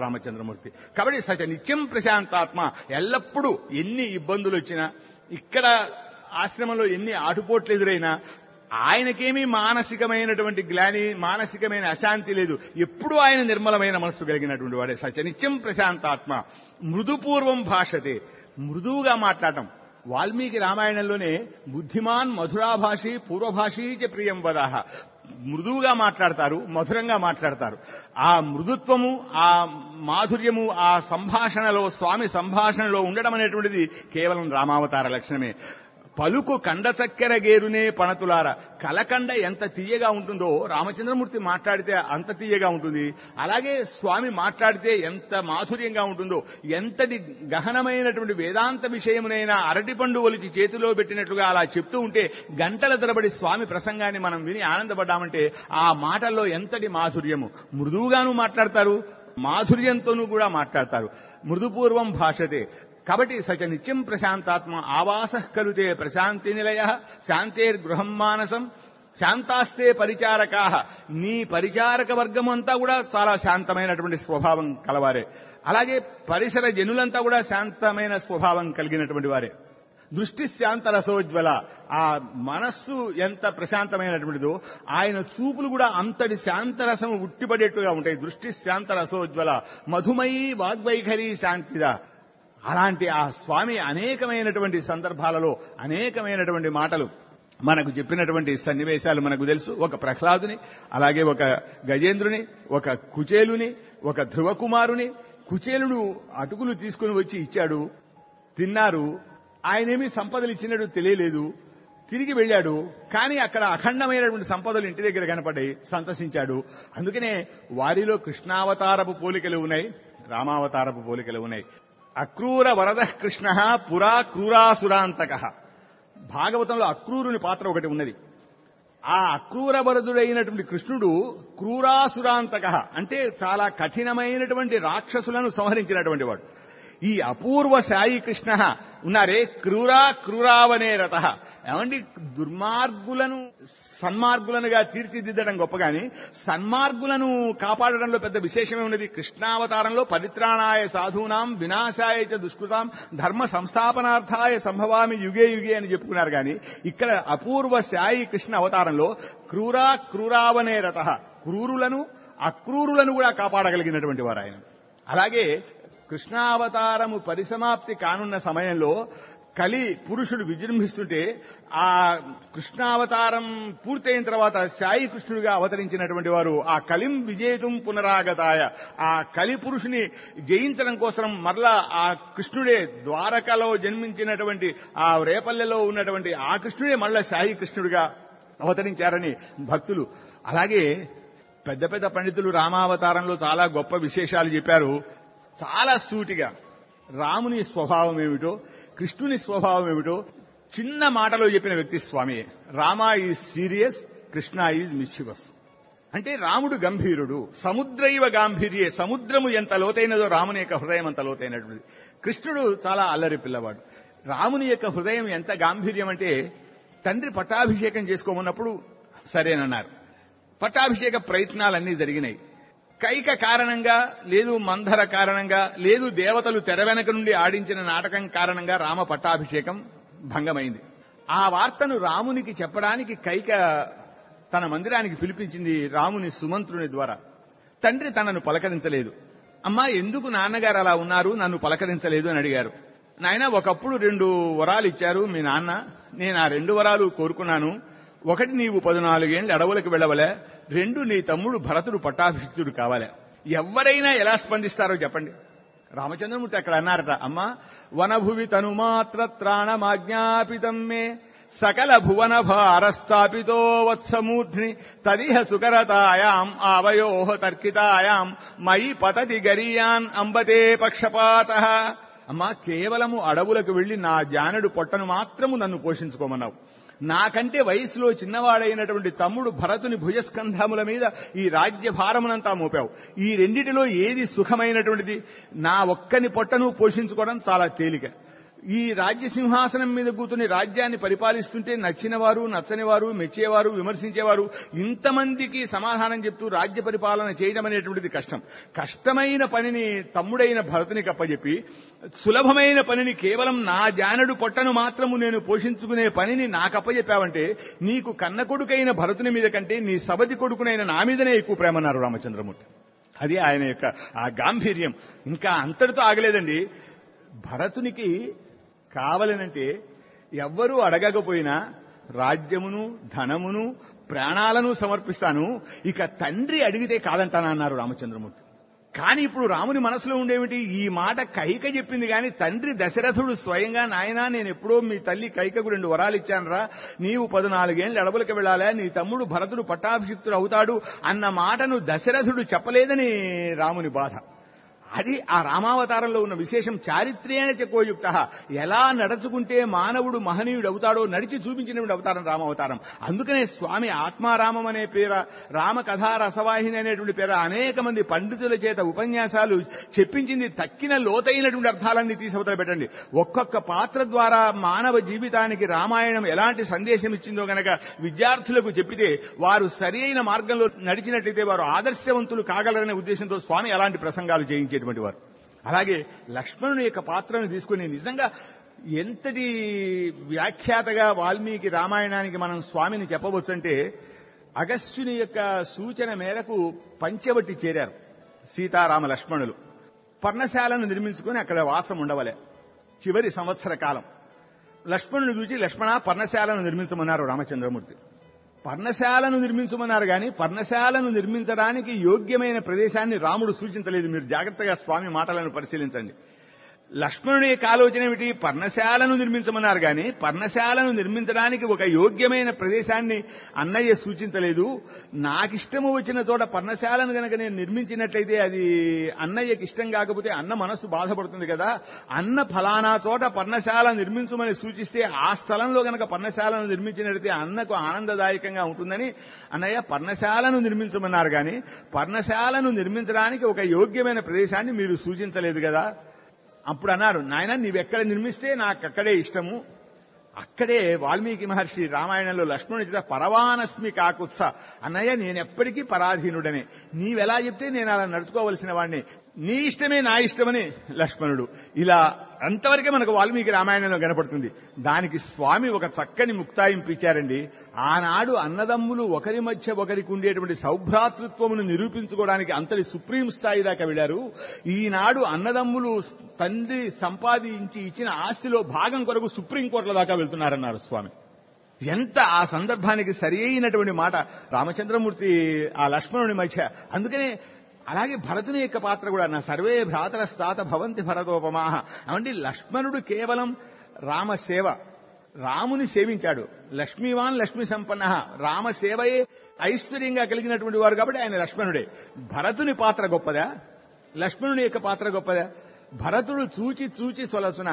S2: రామచంద్రమూర్తి కాబట్టి సచ నిత్యం ప్రశాంతాత్మ ఎల్లప్పుడూ ఎన్ని ఇబ్బందులు వచ్చినా ఇక్కడ ఆశ్రమంలో ఎన్ని ఆటుపోట్లు ఎదురైనా ఆయనకేమీ మానసికమైనటువంటి గ్లాని మానసికమైన అశాంతి లేదు ఎప్పుడూ ఆయన నిర్మలమైన మనస్సు కలిగినటువంటి వాడే సచనిత్యం ప్రశాంతాత్మ మృదుపూర్వం భాషతే మృదువుగా మాట్లాడటం వాల్మీకి రామాయణంలోనే బుద్ధిమాన్ మధురాభాషి పూర్వభాషీ చ ప్రియం వదాహ మృదువుగా మాట్లాడతారు మధురంగా మాట్లాడతారు ఆ మృదుత్వము ఆ మాధుర్యము ఆ సంభాషణలో స్వామి సంభాషణలో ఉండడం అనేటువంటిది కేవలం రామావతార లక్షణమే పలుకు కండ చక్కెర గేరునే పణతులార కలకండ ఎంత తీయగా ఉంటుందో రామచంద్రమూర్తి మాట్లాడితే అంత తీయగా ఉంటుంది అలాగే స్వామి మాట్లాడితే ఎంత మాధుర్యంగా ఉంటుందో ఎంతటి గహనమైనటువంటి వేదాంత విషయమునైనా అరటిపండు ఒలిచి చేతిలో పెట్టినట్లుగా అలా చెప్తూ ఉంటే గంటల తరబడి స్వామి ప్రసంగాన్ని మనం విని ఆనందపడ్డామంటే ఆ మాటల్లో ఎంతటి మాధుర్యము మృదువుగాను మాట్లాడతారు మాధుర్యంతోనూ కూడా మాట్లాడతారు మృదుపూర్వం భాషతే కాబట్టి సచ నిత్యం ప్రశాంతాత్మ ఆవాస కలుతే ప్రశాంతి నిలయ శాంతేర్గృహం మానసం శాంతాస్తే పరిచారకా నీ పరిచారక వర్గం అంతా కూడా చాలా శాంతమైనటువంటి స్వభావం కలవారే అలాగే పరిసర జనులంతా కూడా శాంతమైన స్వభావం కలిగినటువంటి వారే దృష్టి శాంత రసోజ్వల ఆ మనస్సు ఎంత ప్రశాంతమైనటువంటిదో ఆయన చూపులు కూడా అంతటి శాంతరసము ఉట్టిపడేట్టుగా ఉంటాయి దృష్టి శాంత రసోజ్వల మధుమయీ వాగ్వైఖరి శాంతిదా అలాంటి ఆ స్వామి అనేకమైనటువంటి సందర్భాలలో అనేకమైనటువంటి మాటలు మనకు చెప్పినటువంటి సన్నివేశాలు మనకు తెలుసు ఒక ప్రహ్లాదుని అలాగే ఒక గజేంద్రుని ఒక కుచేలుని ఒక ధ్రువకుమారుని కుచేలుడు అటుకులు తీసుకుని వచ్చి ఇచ్చాడు తిన్నారు ఆయనేమి సంపదలు ఇచ్చినట్టు తెలియలేదు తిరిగి వెళ్ళాడు కానీ అక్కడ అఖండమైనటువంటి సంపదలు ఇంటి దగ్గర కనపడ్డాయి సంతసించాడు అందుకనే వారిలో కృష్ణావతారపు పోలికలు ఉన్నాయి రామావతారపు పోలికలు ఉన్నాయి అక్రూర వరద కృష్ణ పురా క్రూరాసురాంతక భాగవతంలో అక్రూరుని పాత్ర ఒకటి ఉన్నది ఆ అక్రూర వరదుడైనటువంటి కృష్ణుడు క్రూరాసురాంతక అంటే చాలా కఠినమైనటువంటి రాక్షసులను సంహరించినటువంటి వాడు ఈ అపూర్వ సాయి కృష్ణ ఉన్నారే క్రూరా క్రూరావనే రథ ఏమండి దుర్మార్గులను సన్మార్గులనుగా తీర్చిదిద్దడం గొప్ప గాని సన్మార్గులను కాపాడడంలో పెద్ద విశేషమే ఉన్నది కృష్ణావతారంలో పరిత్రాణాయ సాధూనాం వినాశాయ చ దుష్కృతాం ధర్మ సంస్థాపనార్థాయ సంభవామి యుగే యుగే అని చెప్పుకున్నారు గాని ఇక్కడ అపూర్వ సాయి కృష్ణ అవతారంలో క్రూరా క్రూరావనే రథ క్రూరులను అక్రూరులను కూడా కాపాడగలిగినటువంటి వారు ఆయన అలాగే కృష్ణావతారము పరిసమాప్తి కానున్న సమయంలో కలి పురుషుడు విజృంభిస్తుంటే ఆ కృష్ణావతారం పూర్తయిన తర్వాత సాయి కృష్ణుడిగా అవతరించినటువంటి వారు ఆ కలిం విజేతం పునరాగతాయ ఆ కలి పురుషుని జయించడం కోసం మరలా ఆ కృష్ణుడే ద్వారకలో జన్మించినటువంటి ఆ రేపల్లెలో ఉన్నటువంటి ఆ కృష్ణుడే మళ్ళా సాయి కృష్ణుడిగా అవతరించారని భక్తులు అలాగే పెద్ద పెద్ద పండితులు రామావతారంలో చాలా గొప్ప విశేషాలు చెప్పారు చాలా సూటిగా రాముని స్వభావం ఏమిటో కృష్ణుని స్వభావం ఏమిటో చిన్న మాటలో చెప్పిన వ్యక్తి Swami Rama is serious Krishna is mischievous అంటే రాముడు గంభీరుడు సముద్రైవ గాంభీర్యే సముద్రము ఎంత లోతైనదో రాముని యొక్క హృదయం అంత లోతైనటువంటిది కృష్ణుడు చాలా అల్లరి పిల్లవాడు రాముని యొక్క హృదయం ఎంత గాంభీర్యం అంటే తండ్రి పట్టాభిషేకం చేసుకోమన్నప్పుడు సరేనన్నారు పట్టాభిషేక ప్రయత్నాలన్నీ జరిగినాయి కైక కారణంగా లేదు మంధర కారణంగా లేదు దేవతలు తెర వెనక నుండి ఆడించిన నాటకం కారణంగా రామ పట్టాభిషేకం భంగమైంది ఆ వార్తను రామునికి చెప్పడానికి కైక తన మందిరానికి పిలిపించింది రాముని సుమంత్రుని ద్వారా తండ్రి తనను పలకరించలేదు అమ్మా ఎందుకు నాన్నగారు అలా ఉన్నారు నన్ను పలకరించలేదు అని అడిగారు నాయన ఒకప్పుడు రెండు వరాలు ఇచ్చారు మీ నాన్న నేను ఆ రెండు వరాలు కోరుకున్నాను ఒకటి నీవు పద్నాలుగేళ్ళు అడవులకు వెళ్ళవలే రెండు నీ తమ్ముడు భరతుడు పట్టాభిషిక్తుడు కావాలే ఎవరైనా ఎలా స్పందిస్తారో చెప్పండి రామచంద్రమూర్తి అక్కడ అన్నారట అమ్మా వనభువి తను మాత్ర త్రాణమాజ్ఞాపితం మే సకల భువన భారస్థాపితో వత్సమూర్ధ్ని తదిహ సుకరతాయాం ఆవయోహ తర్కితాయాం మయి పతతి గరీయాన్ అంబతే పక్షపాత అమ్మా కేవలము అడవులకు వెళ్లి నా జానుడు పొట్టను మాత్రము నన్ను పోషించుకోమన్నావు నాకంటే వయసులో చిన్నవాడైనటువంటి తమ్ముడు భరతుని భుజస్కంధముల మీద ఈ రాజ్య భారమునంతా మోపావు ఈ రెండిటిలో ఏది సుఖమైనటువంటిది నా ఒక్కని పొట్టను పోషించుకోవడం చాలా తేలిక ఈ రాజ్య సింహాసనం మీద కూర్చుని రాజ్యాన్ని పరిపాలిస్తుంటే నచ్చిన వారు నచ్చని వారు మెచ్చేవారు విమర్శించేవారు ఇంతమందికి సమాధానం చెప్తూ రాజ్య పరిపాలన చేయడం అనేటువంటిది కష్టం కష్టమైన పనిని తమ్ముడైన భరతునికి అప్పచెప్పి సులభమైన పనిని కేవలం నా జానడు పొట్టను మాత్రము నేను పోషించుకునే పనిని నాకు అప్పచెప్పావంటే నీకు కన్న కొడుకైన భరతుని మీద కంటే నీ సబతి కొడుకునైన నా మీదనే ఎక్కువ ప్రేమన్నారు రామచంద్రమూర్తి అది ఆయన యొక్క ఆ గాంభీర్యం ఇంకా అంతటితో ఆగలేదండి భరతునికి కావలనంటే ఎవ్వరూ అడగకపోయినా రాజ్యమును ధనమును ప్రాణాలను సమర్పిస్తాను ఇక తండ్రి అడిగితే కాదంటానన్నారు రామచంద్రమూర్తి కానీ ఇప్పుడు రాముని మనసులో ఉండేమిటి ఈ మాట కైక చెప్పింది కానీ తండ్రి దశరథుడు స్వయంగా నాయనా నేను ఎప్పుడో మీ తల్లి కైకకు రెండు వరాలు ఇచ్చానరా నీవు పద్నాలుగేళ్ళు అడవులకు వెళ్ళాలా నీ తమ్ముడు భరతుడు పట్టాభిషిక్తుడు అవుతాడు అన్న మాటను దశరథుడు చెప్పలేదని రాముని బాధ అది ఆ రామావతారంలో ఉన్న విశేషం చారిత్ర్యేణ చెక్కోయుక్త ఎలా నడుచుకుంటే మానవుడు మహనీయుడు అవుతాడో నడిచి చూపించినటువంటి అవతారం రామావతారం అందుకనే స్వామి ఆత్మారామం అనే పేర రామ కథా రసవాహిని అనేటువంటి పేర అనేక మంది పండితుల చేత ఉపన్యాసాలు చెప్పించింది తక్కిన లోతైనటువంటి అర్థాలన్నీ తీసవతల పెట్టండి ఒక్కొక్క పాత్ర ద్వారా మానవ జీవితానికి రామాయణం ఎలాంటి సందేశం ఇచ్చిందో గనక విద్యార్థులకు చెప్పితే వారు సరి అయిన మార్గంలో నడిచినట్లయితే వారు ఆదర్శవంతులు కాగలరనే ఉద్దేశంతో స్వామి అలాంటి ప్రసంగాలు చేయించేటువంటి వారు అలాగే లక్ష్మణుని యొక్క పాత్రను తీసుకుని నిజంగా ఎంతటి వ్యాఖ్యాతగా వాల్మీకి రామాయణానికి మనం స్వామిని చెప్పవచ్చంటే అగస్త్యుని యొక్క సూచన మేరకు పంచవటి చేరారు సీతారామ లక్ష్మణులు పర్ణశాలను నిర్మించుకుని అక్కడ వాసం ఉండవలే చివరి సంవత్సర కాలం లక్ష్మణుని చూచి లక్ష్మణ పర్ణశాలను నిర్మించమన్నారు రామచంద్రమూర్తి పర్ణశాలను నిర్మించమన్నారు కానీ పర్ణశాలను నిర్మించడానికి యోగ్యమైన ప్రదేశాన్ని రాముడు సూచించలేదు మీరు జాగ్రత్తగా స్వామి మాటలను పరిశీలించండి లక్ష్మణుడి యొక్క ఆలోచన ఏమిటి పర్ణశాలను నిర్మించమన్నారు కానీ పర్ణశాలను నిర్మించడానికి ఒక యోగ్యమైన ప్రదేశాన్ని అన్నయ్య సూచించలేదు నాకిష్టము వచ్చిన చోట పర్ణశాలను గనక నేను నిర్మించినట్లయితే అది అన్నయ్యకి ఇష్టం కాకపోతే అన్న మనస్సు బాధపడుతుంది కదా అన్న ఫలానా చోట పర్ణశాల నిర్మించమని సూచిస్తే ఆ స్థలంలో గనక పర్ణశాలను నిర్మించినట్లయితే అన్నకు ఆనందదాయకంగా ఉంటుందని అన్నయ్య పర్ణశాలను నిర్మించమన్నారు కానీ పర్ణశాలను నిర్మించడానికి ఒక యోగ్యమైన ప్రదేశాన్ని మీరు సూచించలేదు కదా అప్పుడు అన్నారు నాయన నీవెక్కడ నిర్మిస్తే నాకు అక్కడే ఇష్టము అక్కడే వాల్మీకి మహర్షి రామాయణంలో లక్ష్మణుడి చేత పరవానస్మి కాకుత్స అన్నయ్య నేనెప్పటికీ పరాధీనుడనే నీవెలా చెప్తే నేను అలా నడుచుకోవలసిన వాడిని నీ ఇష్టమే నా ఇష్టమని లక్ష్మణుడు ఇలా అంతవరకే మనకు వాల్మీకి రామాయణంలో కనపడుతుంది దానికి స్వామి ఒక చక్కని ముక్తాయింపు ఇచ్చారండి ఆనాడు అన్నదమ్ములు ఒకరి మధ్య ఒకరికి ఉండేటువంటి సౌభ్రాతృత్వమును నిరూపించుకోవడానికి అంతటి సుప్రీం స్థాయి దాకా వెళ్లారు ఈనాడు అన్నదమ్ములు తండ్రి సంపాదించి ఇచ్చిన ఆస్తిలో భాగం కొరకు సుప్రీంకోర్టుల దాకా వెళ్తున్నారన్నారు స్వామి ఎంత ఆ సందర్భానికి సరి అయినటువంటి మాట రామచంద్రమూర్తి ఆ లక్ష్మణుని మధ్య అందుకనే అలాగే భరతుని యొక్క పాత్ర కూడా నా సర్వే భ్రాతర స్థాత భవంతి భరతోపమాహ అవండి లక్ష్మణుడు కేవలం రామ సేవ రాముని సేవించాడు లక్ష్మీవాన్ లక్ష్మీ సంపన్న రామ సేవయే ఐశ్వర్యంగా కలిగినటువంటి వారు కాబట్టి ఆయన లక్ష్మణుడే భరతుని పాత్ర గొప్పదా లక్ష్మణుని యొక్క పాత్ర గొప్పదా భరతుడు చూచి చూచి సొలసున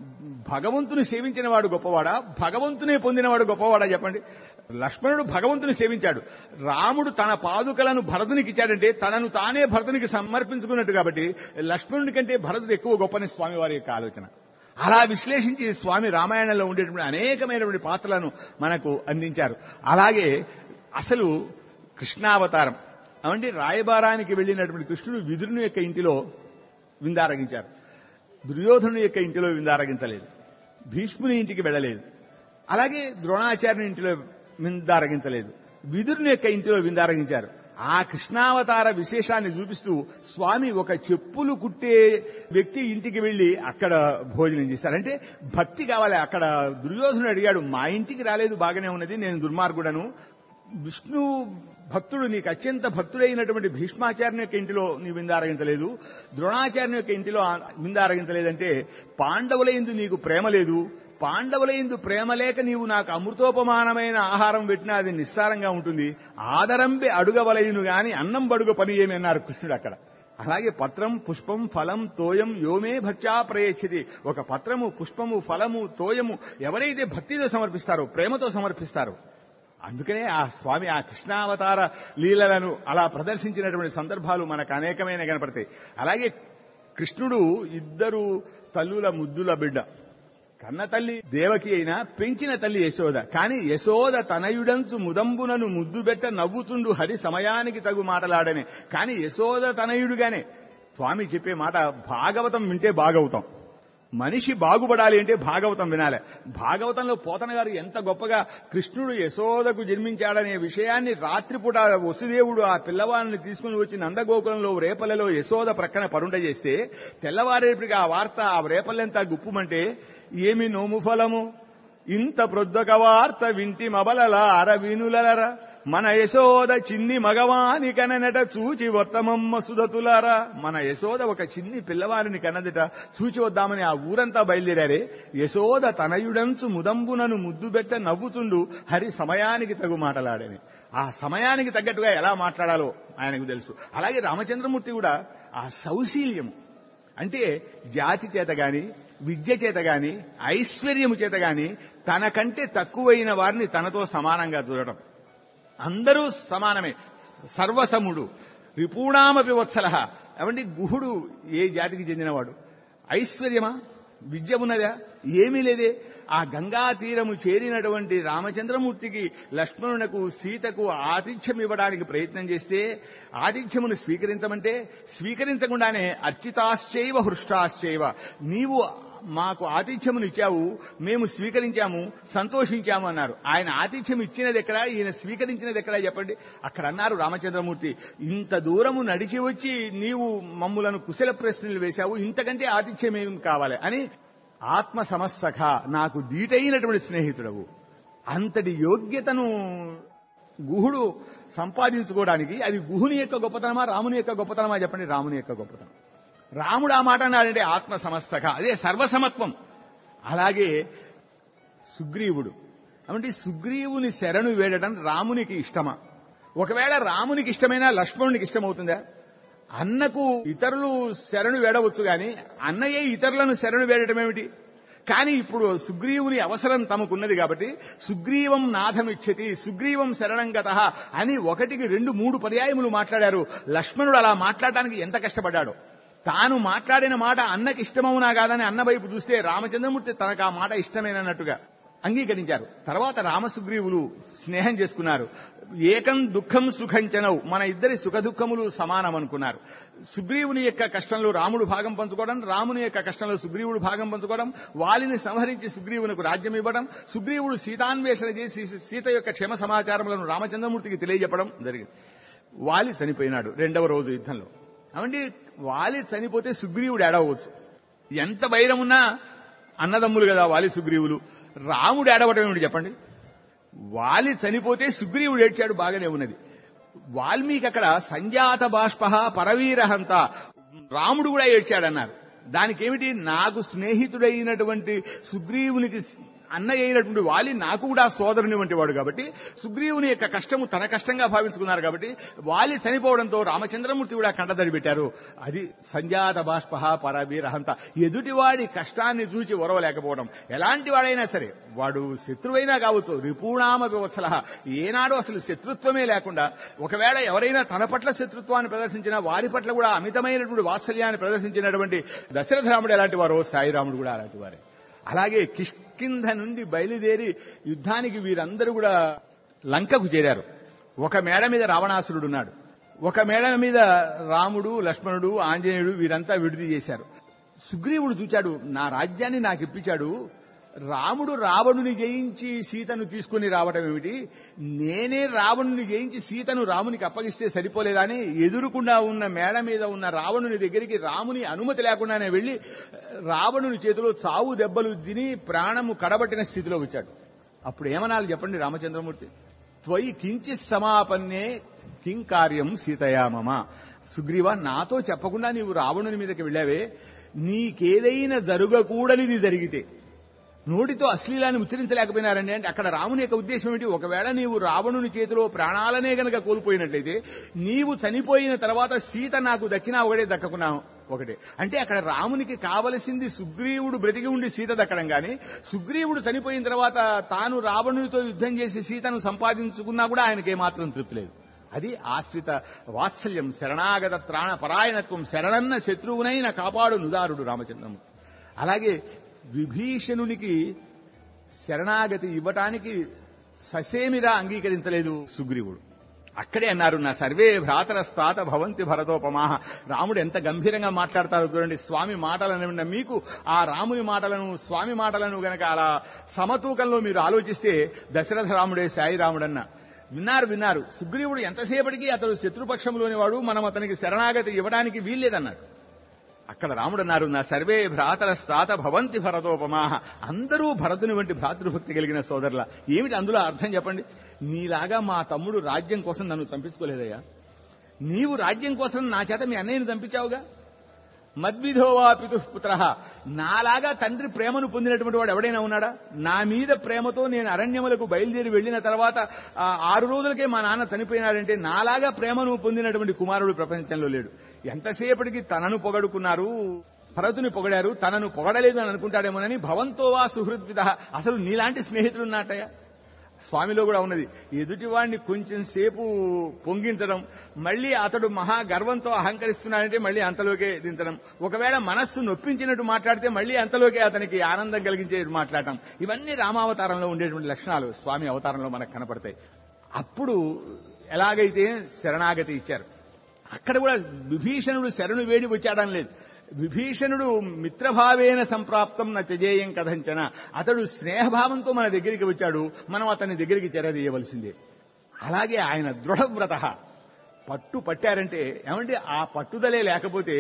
S2: భగవంతుని సేవించిన వాడు గొప్పవాడా భగవంతునే పొందినవాడు గొప్పవాడా చెప్పండి లక్ష్మణుడు భగవంతుని సేవించాడు రాముడు తన పాదుకలను భరతునికి ఇచ్చాడంటే తనను తానే భరతునికి సమర్పించుకున్నట్టు కాబట్టి లక్ష్మణుడి కంటే భరతుడు ఎక్కువ గొప్పని స్వామి వారి యొక్క ఆలోచన అలా విశ్లేషించి స్వామి రామాయణంలో ఉండేటువంటి అనేకమైనటువంటి పాత్రలను మనకు అందించారు అలాగే అసలు కృష్ణావతారం అవండి రాయబారానికి వెళ్ళినటువంటి కృష్ణుడు విదురుని యొక్క ఇంటిలో విందారగించారు దుర్యోధను యొక్క ఇంటిలో విందారగించలేదు భీష్ముని ఇంటికి వెళ్ళలేదు అలాగే ద్రోణాచార్యుని ఇంటిలో విందారగించలేదు విదురుని యొక్క ఇంటిలో విందారగించారు ఆ కృష్ణావతార విశేషాన్ని చూపిస్తూ స్వామి ఒక చెప్పులు కుట్టే వ్యక్తి ఇంటికి వెళ్లి అక్కడ భోజనం చేశారు అంటే భక్తి కావాలి అక్కడ దుర్యోధనుడు అడిగాడు మా ఇంటికి రాలేదు బాగానే ఉన్నది నేను దుర్మార్గుడను విష్ణు భక్తుడు నీకు అత్యంత భక్తుడైనటువంటి భీష్మాచార్యుని యొక్క ఇంటిలో నీ విందారగించలేదు ద్రోణాచార్యుని యొక్క ఇంటిలో విందారగించలేదంటే పాండవుల ఎందు నీకు ప్రేమ లేదు పాండవుల ఎందు ప్రేమ లేక నీవు నాకు అమృతోపమానమైన ఆహారం పెట్టినా అది నిస్సారంగా ఉంటుంది ఆదరంబి అడుగవలయును గాని అన్నం బడుగ పని ఏమి అన్నారు కృష్ణుడు అక్కడ అలాగే పత్రం పుష్పం ఫలం తోయం యోమే భక్త్యా ప్రయచ్చది ఒక పత్రము పుష్పము ఫలము తోయము ఎవరైతే భక్తితో సమర్పిస్తారో ప్రేమతో సమర్పిస్తారో అందుకనే ఆ స్వామి ఆ కృష్ణావతార లీలలను అలా ప్రదర్శించినటువంటి సందర్భాలు మనకు అనేకమైన కనపడతాయి అలాగే కృష్ణుడు ఇద్దరు తల్లుల ముద్దుల బిడ్డ కన్న తల్లి దేవకి అయినా పెంచిన తల్లి యశోద కానీ యశోద తనయుడంచు ముదంబునను ముద్దుబెట్ట నవ్వుతుండు హరి సమయానికి తగు మాటలాడనే కానీ యశోద తనయుడుగానే స్వామి చెప్పే మాట భాగవతం వింటే బాగవుతాం మనిషి బాగుపడాలి అంటే భాగవతం వినాలి భాగవతంలో పోతన గారు ఎంత గొప్పగా కృష్ణుడు యశోదకు జన్మించాడనే విషయాన్ని రాత్రిపూట వసుదేవుడు ఆ పిల్లవాడిని తీసుకుని వచ్చి నందగోకులంలో రేపల్లెలో యశోద ప్రక్కన పరుండ చేస్తే తెల్లవారేపటికి ఆ వార్త ఆ రేపల్లెంతా గుప్పుమంటే ఏమి నోము ఫలము ఇంత ప్రొద్దొక వార్త వింటి మబలల అరవినులర మన యశోద చిన్ని మగవాని కననట చూచి వత్తమమ్మ సుదతులారా మన యశోద ఒక చిన్ని పిల్లవారిని కన్నదిట చూచి వద్దామని ఆ ఊరంతా బయలుదేరారే యశోద తనయుడంచు ముదంబునను ముద్దుబెట్ట నవ్వుతుండు హరి సమయానికి తగు మాటలాడని ఆ సమయానికి తగ్గట్టుగా ఎలా మాట్లాడాలో ఆయనకు తెలుసు అలాగే రామచంద్రమూర్తి కూడా ఆ సౌశీల్యము అంటే జాతి చేత గాని విద్య చేత గాని ఐశ్వర్యము చేత గాని తనకంటే తక్కువైన వారిని తనతో సమానంగా చూడటం అందరూ సమానమే సర్వసముడు విపూణామపి వత్సల ఏమండి గుహుడు ఏ జాతికి చెందినవాడు ఐశ్వర్యమా విద్య ఉన్నదా ఏమీ లేదే ఆ గంగా తీరము చేరినటువంటి రామచంద్రమూర్తికి లక్ష్మణునకు సీతకు ఆతిథ్యం ఇవ్వడానికి ప్రయత్నం చేస్తే ఆతిథ్యమును స్వీకరించమంటే స్వీకరించకుండానే అర్చితాశ్చైవ హృష్టాశ్చైవ నీవు మాకు ఆతిథ్యమును ఇచ్చావు మేము స్వీకరించాము సంతోషించాము అన్నారు ఆయన ఆతిథ్యం ఇచ్చినది ఎక్కడ ఈయన స్వీకరించినది ఎక్కడ చెప్పండి అక్కడ అన్నారు రామచంద్రమూర్తి ఇంత దూరము నడిచి వచ్చి నీవు మమ్ములను కుశల ప్రశ్నలు వేశావు ఇంతకంటే ఆతిథ్యం ఏం కావాలి అని ఆత్మ సమస్సఖ నాకు దీటైనటువంటి స్నేహితుడవు అంతటి యోగ్యతను గుహుడు సంపాదించుకోవడానికి అది గుహుని యొక్క గొప్పతనమా రాముని యొక్క గొప్పతనమా చెప్పండి రాముని యొక్క గొప్పతనం రాముడు ఆ మాట అన్నాడంటే ఆత్మ సమస్తక అదే సర్వసమత్వం అలాగే సుగ్రీవుడు అంటే సుగ్రీవుని శరణు వేడటం రామునికి ఇష్టమా ఒకవేళ రామునికి ఇష్టమైనా లక్ష్మణునికి ఇష్టమవుతుందా అన్నకు ఇతరులు శరణు వేడవచ్చు గాని అన్నయ్య ఇతరులను శరణు వేడటం ఏమిటి కానీ ఇప్పుడు సుగ్రీవుని అవసరం తమకున్నది కాబట్టి సుగ్రీవం నాథమిచ్చతి సుగ్రీవం శరణం గత అని ఒకటికి రెండు మూడు పర్యాయములు మాట్లాడారు లక్ష్మణుడు అలా మాట్లాడటానికి ఎంత కష్టపడ్డాడో తాను మాట్లాడిన మాట అన్నకి ఇష్టమవునా కాదని అన్న వైపు చూస్తే రామచంద్రమూర్తి తనకు ఆ మాట ఇష్టమేనన్నట్టుగా అంగీకరించారు తర్వాత రామసుగ్రీవులు స్నేహం చేసుకున్నారు ఏకం దుఃఖం సుఖంచనవు మన ఇద్దరి సుఖ దుఃఖములు సమానం అనుకున్నారు సుగ్రీవుని యొక్క కష్టంలో రాముడు భాగం పంచుకోవడం రాముని యొక్క కష్టంలో సుగ్రీవుడు భాగం పంచుకోవడం వాలిని సంహరించి సుగ్రీవునకు రాజ్యం ఇవ్వడం సుగ్రీవుడు సీతాన్వేషణ చేసి సీత యొక్క క్షేమ సమాచారములను రామచంద్రమూర్తికి తెలియజెప్పడం జరిగింది వాలి చనిపోయినాడు రెండవ రోజు యుద్ధంలో అవండి వాలి చనిపోతే సుగ్రీవుడు ఏడవచ్చు ఎంత వైరమున్నా అన్నదమ్ములు కదా వాలి సుగ్రీవులు రాముడు ఏడవటం ఏమిటి చెప్పండి వాలి చనిపోతే సుగ్రీవుడు ఏడ్చాడు బాగానే ఉన్నది వాల్మీకి అక్కడ సంజాత బాష్ప పరవీరహంత రాముడు కూడా ఏడ్చాడన్నారు దానికి ఏమిటి నాకు స్నేహితుడైనటువంటి సుగ్రీవునికి అన్నయ్య అయినటువంటి వాలి నాకు కూడా సోదరుని వంటి వాడు కాబట్టి సుగ్రీవుని యొక్క కష్టము తన కష్టంగా భావించుకున్నారు కాబట్టి వాలి చనిపోవడంతో రామచంద్రమూర్తి కూడా కంటదడి పెట్టారు అది సంజాత బాష్ప పరవీరహంత ఎదుటివాడి కష్టాన్ని చూచి ఒరవలేకపోవడం ఎలాంటి వాడైనా సరే వాడు శత్రువైనా కావచ్చు రిపూణామ వివత్సల ఏనాడు అసలు శత్రుత్వమే లేకుండా ఒకవేళ ఎవరైనా తన పట్ల శత్రుత్వాన్ని ప్రదర్శించినా వారి పట్ల కూడా అమితమైనటువంటి వాత్సల్యాన్ని ప్రదర్శించినటువంటి దశరథ రాముడు ఎలాంటి వారో సాయిరాముడు కూడా అలాంటి వారే అలాగే కిష్కింధ నుండి బయలుదేరి యుద్ధానికి వీరందరూ కూడా లంకకు చేరారు ఒక మేడ మీద రావణాసురుడు ఉన్నాడు ఒక మేడ మీద రాముడు లక్ష్మణుడు ఆంజనేయుడు వీరంతా విడిది చేశారు సుగ్రీవుడు చూచాడు నా రాజ్యాన్ని నాకు ఇప్పించాడు రాముడు రావణుని జయించి సీతను తీసుకుని రావడం ఏమిటి నేనే రావణుని జయించి సీతను రామునికి అప్పగిస్తే సరిపోలేదని ఎదురుకుండా ఉన్న మేడ మీద ఉన్న రావణుని దగ్గరికి రాముని అనుమతి లేకుండానే వెళ్లి రావణుని చేతిలో చావు దెబ్బలు తిని ప్రాణము కడబట్టిన స్థితిలో వచ్చాడు అప్పుడు ఏమనాలి చెప్పండి రామచంద్రమూర్తి త్వయి కించి సమాపన్నే కిం కార్యం సీతయామమ సుగ్రీవ నాతో చెప్పకుండా నీవు రావణుని మీదకి వెళ్ళావే నీకేదైనా జరగకూడనిది జరిగితే నోటితో అశ్లీలాన్ని ఉచ్చరించలేకపోయినారండి అంటే అక్కడ రాముని యొక్క ఉద్దేశం ఏమిటి ఒకవేళ నీవు రావణుని చేతిలో ప్రాణాలనే గనక కోల్పోయినట్లయితే నీవు చనిపోయిన తర్వాత సీత నాకు దక్కినా ఒకటే దక్కకున్నా ఒకటే అంటే అక్కడ రామునికి కావలసింది సుగ్రీవుడు బ్రతికి ఉండి సీత దక్కడం కానీ సుగ్రీవుడు చనిపోయిన తర్వాత తాను రావణునితో యుద్ధం చేసి సీతను సంపాదించుకున్నా కూడా ఆయనకి ఏమాత్రం తృప్తి లేదు అది ఆశ్రిత వాత్సల్యం శరణాగత త్రాణ పరాయణత్వం శరణన్న శత్రువునైన కాపాడు నుదారుడు రామచంద్రమూర్తి అలాగే విభీషణునికి శరణాగతి ఇవ్వటానికి ససేమిరా అంగీకరించలేదు సుగ్రీవుడు అక్కడే అన్నారు నా సర్వే భ్రాతర స్థాత భవంతి భరతోపమాహ రాముడు ఎంత గంభీరంగా మాట్లాడతారో చూడండి స్వామి మాటలను విన్న మీకు ఆ రాముని మాటలను స్వామి మాటలను గనక అలా సమతూకంలో మీరు ఆలోచిస్తే దశరథ రాముడే సాయి రాముడన్న విన్నారు విన్నారు సుగ్రీవుడు ఎంతసేపటికి అతడు శత్రుపక్షంలోని వాడు మనం అతనికి శరణాగతి ఇవ్వడానికి వీల్లేదన్నాడు అక్కడ రాముడు అన్నారు నా సర్వే భ్రాతల స్థాత భవంతి భరతోపమాహ అందరూ భరతుని వంటి భ్రాతృభక్తి కలిగిన సోదరుల ఏమిటి అందులో అర్థం చెప్పండి నీలాగా మా తమ్ముడు రాజ్యం కోసం నన్ను చంపించుకోలేదయ్యా నీవు రాజ్యం కోసం నా చేత మీ అన్నయ్యను చంపించావుగా మద్విధోవా పితుఃపుత్ర నాలాగా తండ్రి ప్రేమను పొందినటువంటి వాడు ఎవడైనా ఉన్నాడా నా మీద ప్రేమతో నేను అరణ్యములకు బయలుదేరి వెళ్లిన తర్వాత ఆ ఆరు రోజులకే మా నాన్న చనిపోయినాడంటే నాలాగా ప్రేమను పొందినటువంటి కుమారుడు ప్రపంచంలో లేడు ఎంతసేపటికి తనను పొగడుకున్నారు భరతుని పొగడారు తనను పొగడలేదు అని అనుకుంటాడేమోనని భవంతోవా సుహృద్విద అసలు నీలాంటి స్నేహితులున్నాటయ్యా స్వామిలో కూడా ఉన్నది ఎదుటివాడిని కొంచెం సేపు పొంగించడం మళ్ళీ అతడు మహా గర్వంతో అహంకరిస్తున్నాడంటే మళ్ళీ అంతలోకే దించడం ఒకవేళ మనస్సు నొప్పించినట్టు మాట్లాడితే మళ్ళీ అంతలోకే అతనికి ఆనందం కలిగించే మాట్లాడటం ఇవన్నీ రామావతారంలో ఉండేటువంటి లక్షణాలు స్వామి అవతారంలో మనకు కనపడతాయి అప్పుడు ఎలాగైతే శరణాగతి ఇచ్చారు అక్కడ కూడా విభీషణుడు శరణు వేడి వచ్చాడని లేదు విభీషణుడు మిత్రభావేన సంప్రాప్తం నచజేయం కథంచన అతడు స్నేహభావంతో మన దగ్గరికి వచ్చాడు మనం అతని దగ్గరికి చేరదీయవలసిందే అలాగే ఆయన దృఢవ్రత పట్టు పట్టారంటే ఏమంటే ఆ పట్టుదలే లేకపోతే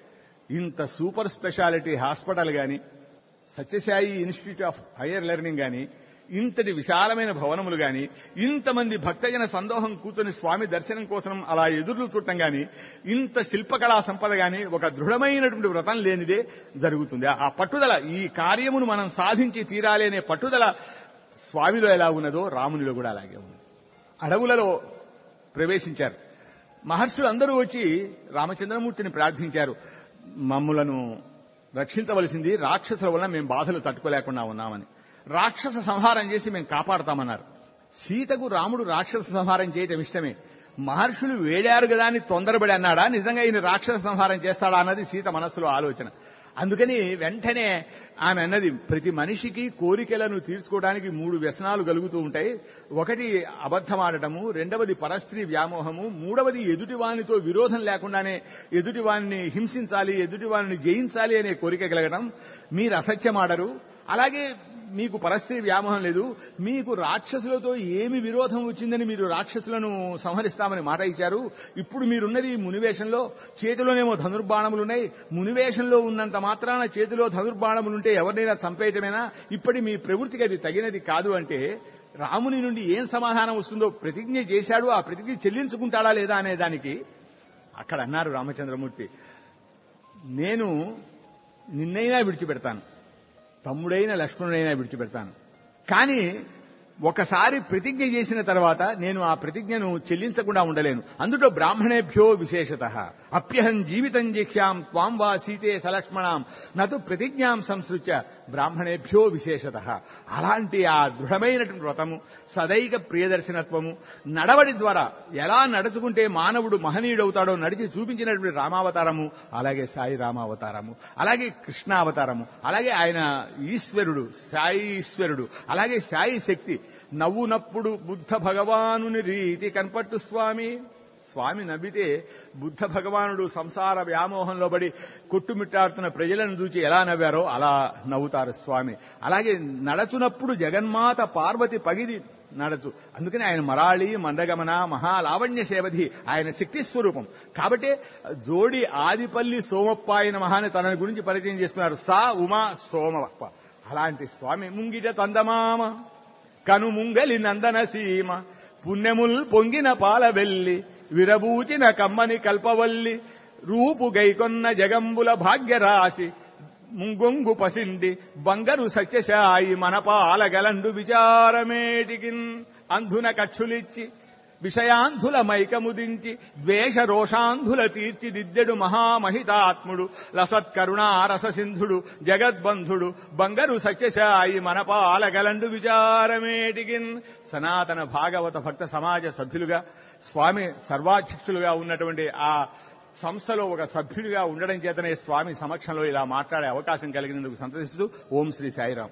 S2: ఇంత సూపర్ స్పెషాలిటీ హాస్పిటల్ గాని Sathya Sai institute of higher learning గాని ఇంతటి విశాలమైన భవనములు గాని ఇంతమంది భక్తజన సందోహం కూర్చొని స్వామి దర్శనం కోసం అలా ఎదుర్లు చుట్టం గాని ఇంత శిల్పకళా సంపద గాని ఒక దృఢమైనటువంటి వ్రతం లేనిదే జరుగుతుంది ఆ పట్టుదల ఈ కార్యమును మనం సాధించి తీరాలి అనే పట్టుదల స్వామిలో ఎలా ఉన్నదో రామునిలో కూడా అలాగే ఉంది అడవులలో ప్రవేశించారు మహర్షులు అందరూ వచ్చి రామచంద్రమూర్తిని ప్రార్థించారు మమ్ములను రక్షించవలసింది రాక్షసుల వల్ల మేము బాధలు తట్టుకోలేకుండా ఉన్నామని రాక్షస సంహారం చేసి మేము కాపాడతామన్నారు సీతకు రాముడు రాక్షస సంహారం చేయటం ఇష్టమే మహర్షులు వేడారు కదా అని తొందరపడి అన్నాడా నిజంగా ఈయన రాక్షస సంహారం చేస్తాడా అన్నది సీత మనస్సులో ఆలోచన అందుకని వెంటనే ఆమె అన్నది ప్రతి మనిషికి కోరికలను తీర్చుకోవడానికి మూడు వ్యసనాలు కలుగుతూ ఉంటాయి ఒకటి అబద్ధమాడటము రెండవది పరస్త్రీ వ్యామోహము మూడవది ఎదుటివానితో విరోధం లేకుండానే ఎదుటివాడిని హింసించాలి ఎదుటివాడిని జయించాలి అనే కోరిక కలగడం మీరు అసత్యమాడరు అలాగే మీకు పరస్త్రీ వ్యామోహం లేదు మీకు రాక్షసులతో ఏమి విరోధం వచ్చిందని మీరు రాక్షసులను సంహరిస్తామని మాట ఇచ్చారు ఇప్పుడు మీరున్నది మునివేషంలో చేతిలోనేమో ధనుర్బాణములున్నాయి మునివేషంలో ఉన్నంత మాత్రాన చేతిలో ధనుర్బాణములుంటే ఎవరినైనా చంపేయటమేనా ఇప్పటి మీ ప్రవృత్తికి అది తగినది కాదు అంటే రాముని నుండి ఏం సమాధానం వస్తుందో ప్రతిజ్ఞ చేశాడు ఆ ప్రతిజ్ఞ చెల్లించుకుంటాడా లేదా అనే దానికి అక్కడ అన్నారు రామచంద్రమూర్తి నేను నిన్నైనా విడిచిపెడతాను తమ్ముడైన లక్ష్మణుడైనా విడిచిపెడతాను కానీ ఒకసారి ప్రతిజ్ఞ చేసిన తర్వాత నేను ఆ ప్రతిజ్ఞను చెల్లించకుండా ఉండలేను అందులో బ్రాహ్మణేభ్యో విశేషత అప్యహం జీవితం జీక్ష్యాం త్వాం వా సీతే సలక్ష్మణాం నటు ప్రతిజ్ఞాం సంసృత్య బ్రాహ్మణేభ్యో విశేషత అలాంటి ఆ దృఢమైనటువంటి వ్రతము సదైక ప్రియదర్శనత్వము నడవడి ద్వారా ఎలా నడుచుకుంటే మానవుడు మహనీయుడవుతాడో నడిచి చూపించినటువంటి రామావతారము అలాగే సాయి రామావతారము అలాగే కృష్ణావతారము అలాగే ఆయన ఈశ్వరుడు సాయి ఈశ్వరుడు అలాగే సాయి శక్తి నవ్వునప్పుడు బుద్ధ భగవానుని రీతి కనపట్టు స్వామి స్వామి నవ్వితే బుద్ధ భగవానుడు సంసార వ్యామోహంలో పడి కొట్టుమిట్టాడుతున్న ప్రజలను చూచి ఎలా నవ్వారో అలా నవ్వుతారు స్వామి అలాగే నడచునప్పుడు జగన్మాత పార్వతి పగిది నడచు అందుకని ఆయన మరాళి మందగమన మహాలావణ్య సేవధి ఆయన శక్తి స్వరూపం కాబట్టి జోడి ఆదిపల్లి సోమప్ప ఆయన మహాని తనని గురించి పరిచయం చేసుకున్నారు సా ఉమా సోమప్ప అలాంటి స్వామి ముంగిట తందమామ కను ముంగలి నందన సీమ పుణ్యముల్ పొంగిన పాల వెల్లి విరబూచిన కమ్మని కల్పవల్లి రూపు గైకొన్న జగంబుల భాగ్యరాశి ముంగొంగు పసిండి బంగరు సత్యశాయి మన పాలగలండు విచారమేటికిన్ అంధున కక్షులిచ్చి విషయాంధుల మైకముదించి ద్వేష రోషాంధుల తీర్చిదిద్దెడు మహామహితాత్ముడు లసత్కరుణా రససింధుడు జగద్బంధుడు బంగరు సత్యశాయి మనపాలగలండు విచారమేటికిన్ సనాతన భాగవత భక్త సమాజ సభ్యులుగా స్వామి సర్వాధ్యక్షులుగా ఉన్నటువంటి ఆ సంస్థలో ఒక సభ్యుడిగా ఉండడం చేతనే స్వామి సమక్షంలో ఇలా మాట్లాడే అవకాశం కలిగినందుకు సంతసిస్తూ ఓం శ్రీ సాయిరాం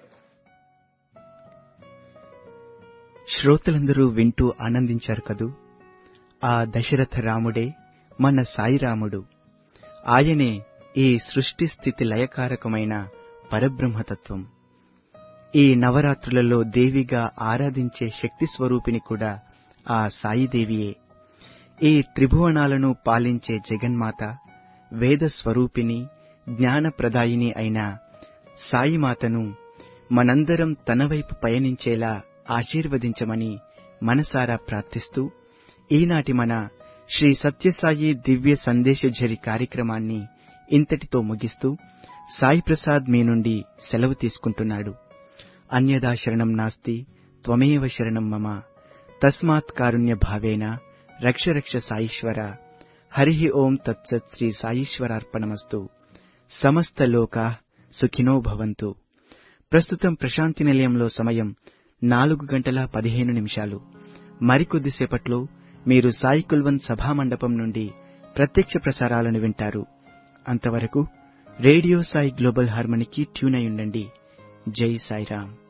S1: శ్రోతలందరూ వింటూ ఆనందించారు కదూ ఆ దశరథ రాముడే మన సాయిరాముడు ఆయనే ఈ సృష్టి స్థితి లయకారకమైన పరబ్రహ్మతత్వం ఈ నవరాత్రులలో దేవిగా ఆరాధించే శక్తి స్వరూపిణి కూడా ఆ సాయిదేవియే ఈ త్రిభువనాలను పాలించే జగన్మాత వేద స్వరూపిణి జ్ఞానప్రదాయిని అయిన సాయిమాతను మనందరం తన వైపు పయనించేలా ఆశీర్వదించమని మనసారా ప్రార్థిస్తూ ఈనాటి మన శ్రీ సత్యసాయి దివ్య సందేశఝరి కార్యక్రమాన్ని ఇంతటితో ముగిస్తూ సాయి ప్రసాద్ మీ నుండి సెలవు తీసుకుంటున్నాడు అన్యదా శరణం నాస్తి త్వమేవ శరణం మమ తస్మాత్ కారుణ్య భావేన రక్ష రక్ష సాయిశ్వర హరి ఓం తత్సత్ శ్రీ సాయిశ్వరార్పణమస్తు సమస్త లోకా సుఖినో భవంతు ప్రస్తుతం ప్రశాంతి నిలయంలో సమయం నాలుగు గంటల పదిహేను నిమిషాలు మరికొద్దిసేపట్లో మీరు సాయి కుల్వన్ సభామండపం నుండి ప్రత్యక్ష ప్రసారాలను వింటారు అంతవరకు రేడియో సాయి గ్లోబల్ హార్మనీకి ట్యూన్ అయి ఉండండి జై సాయిరామ్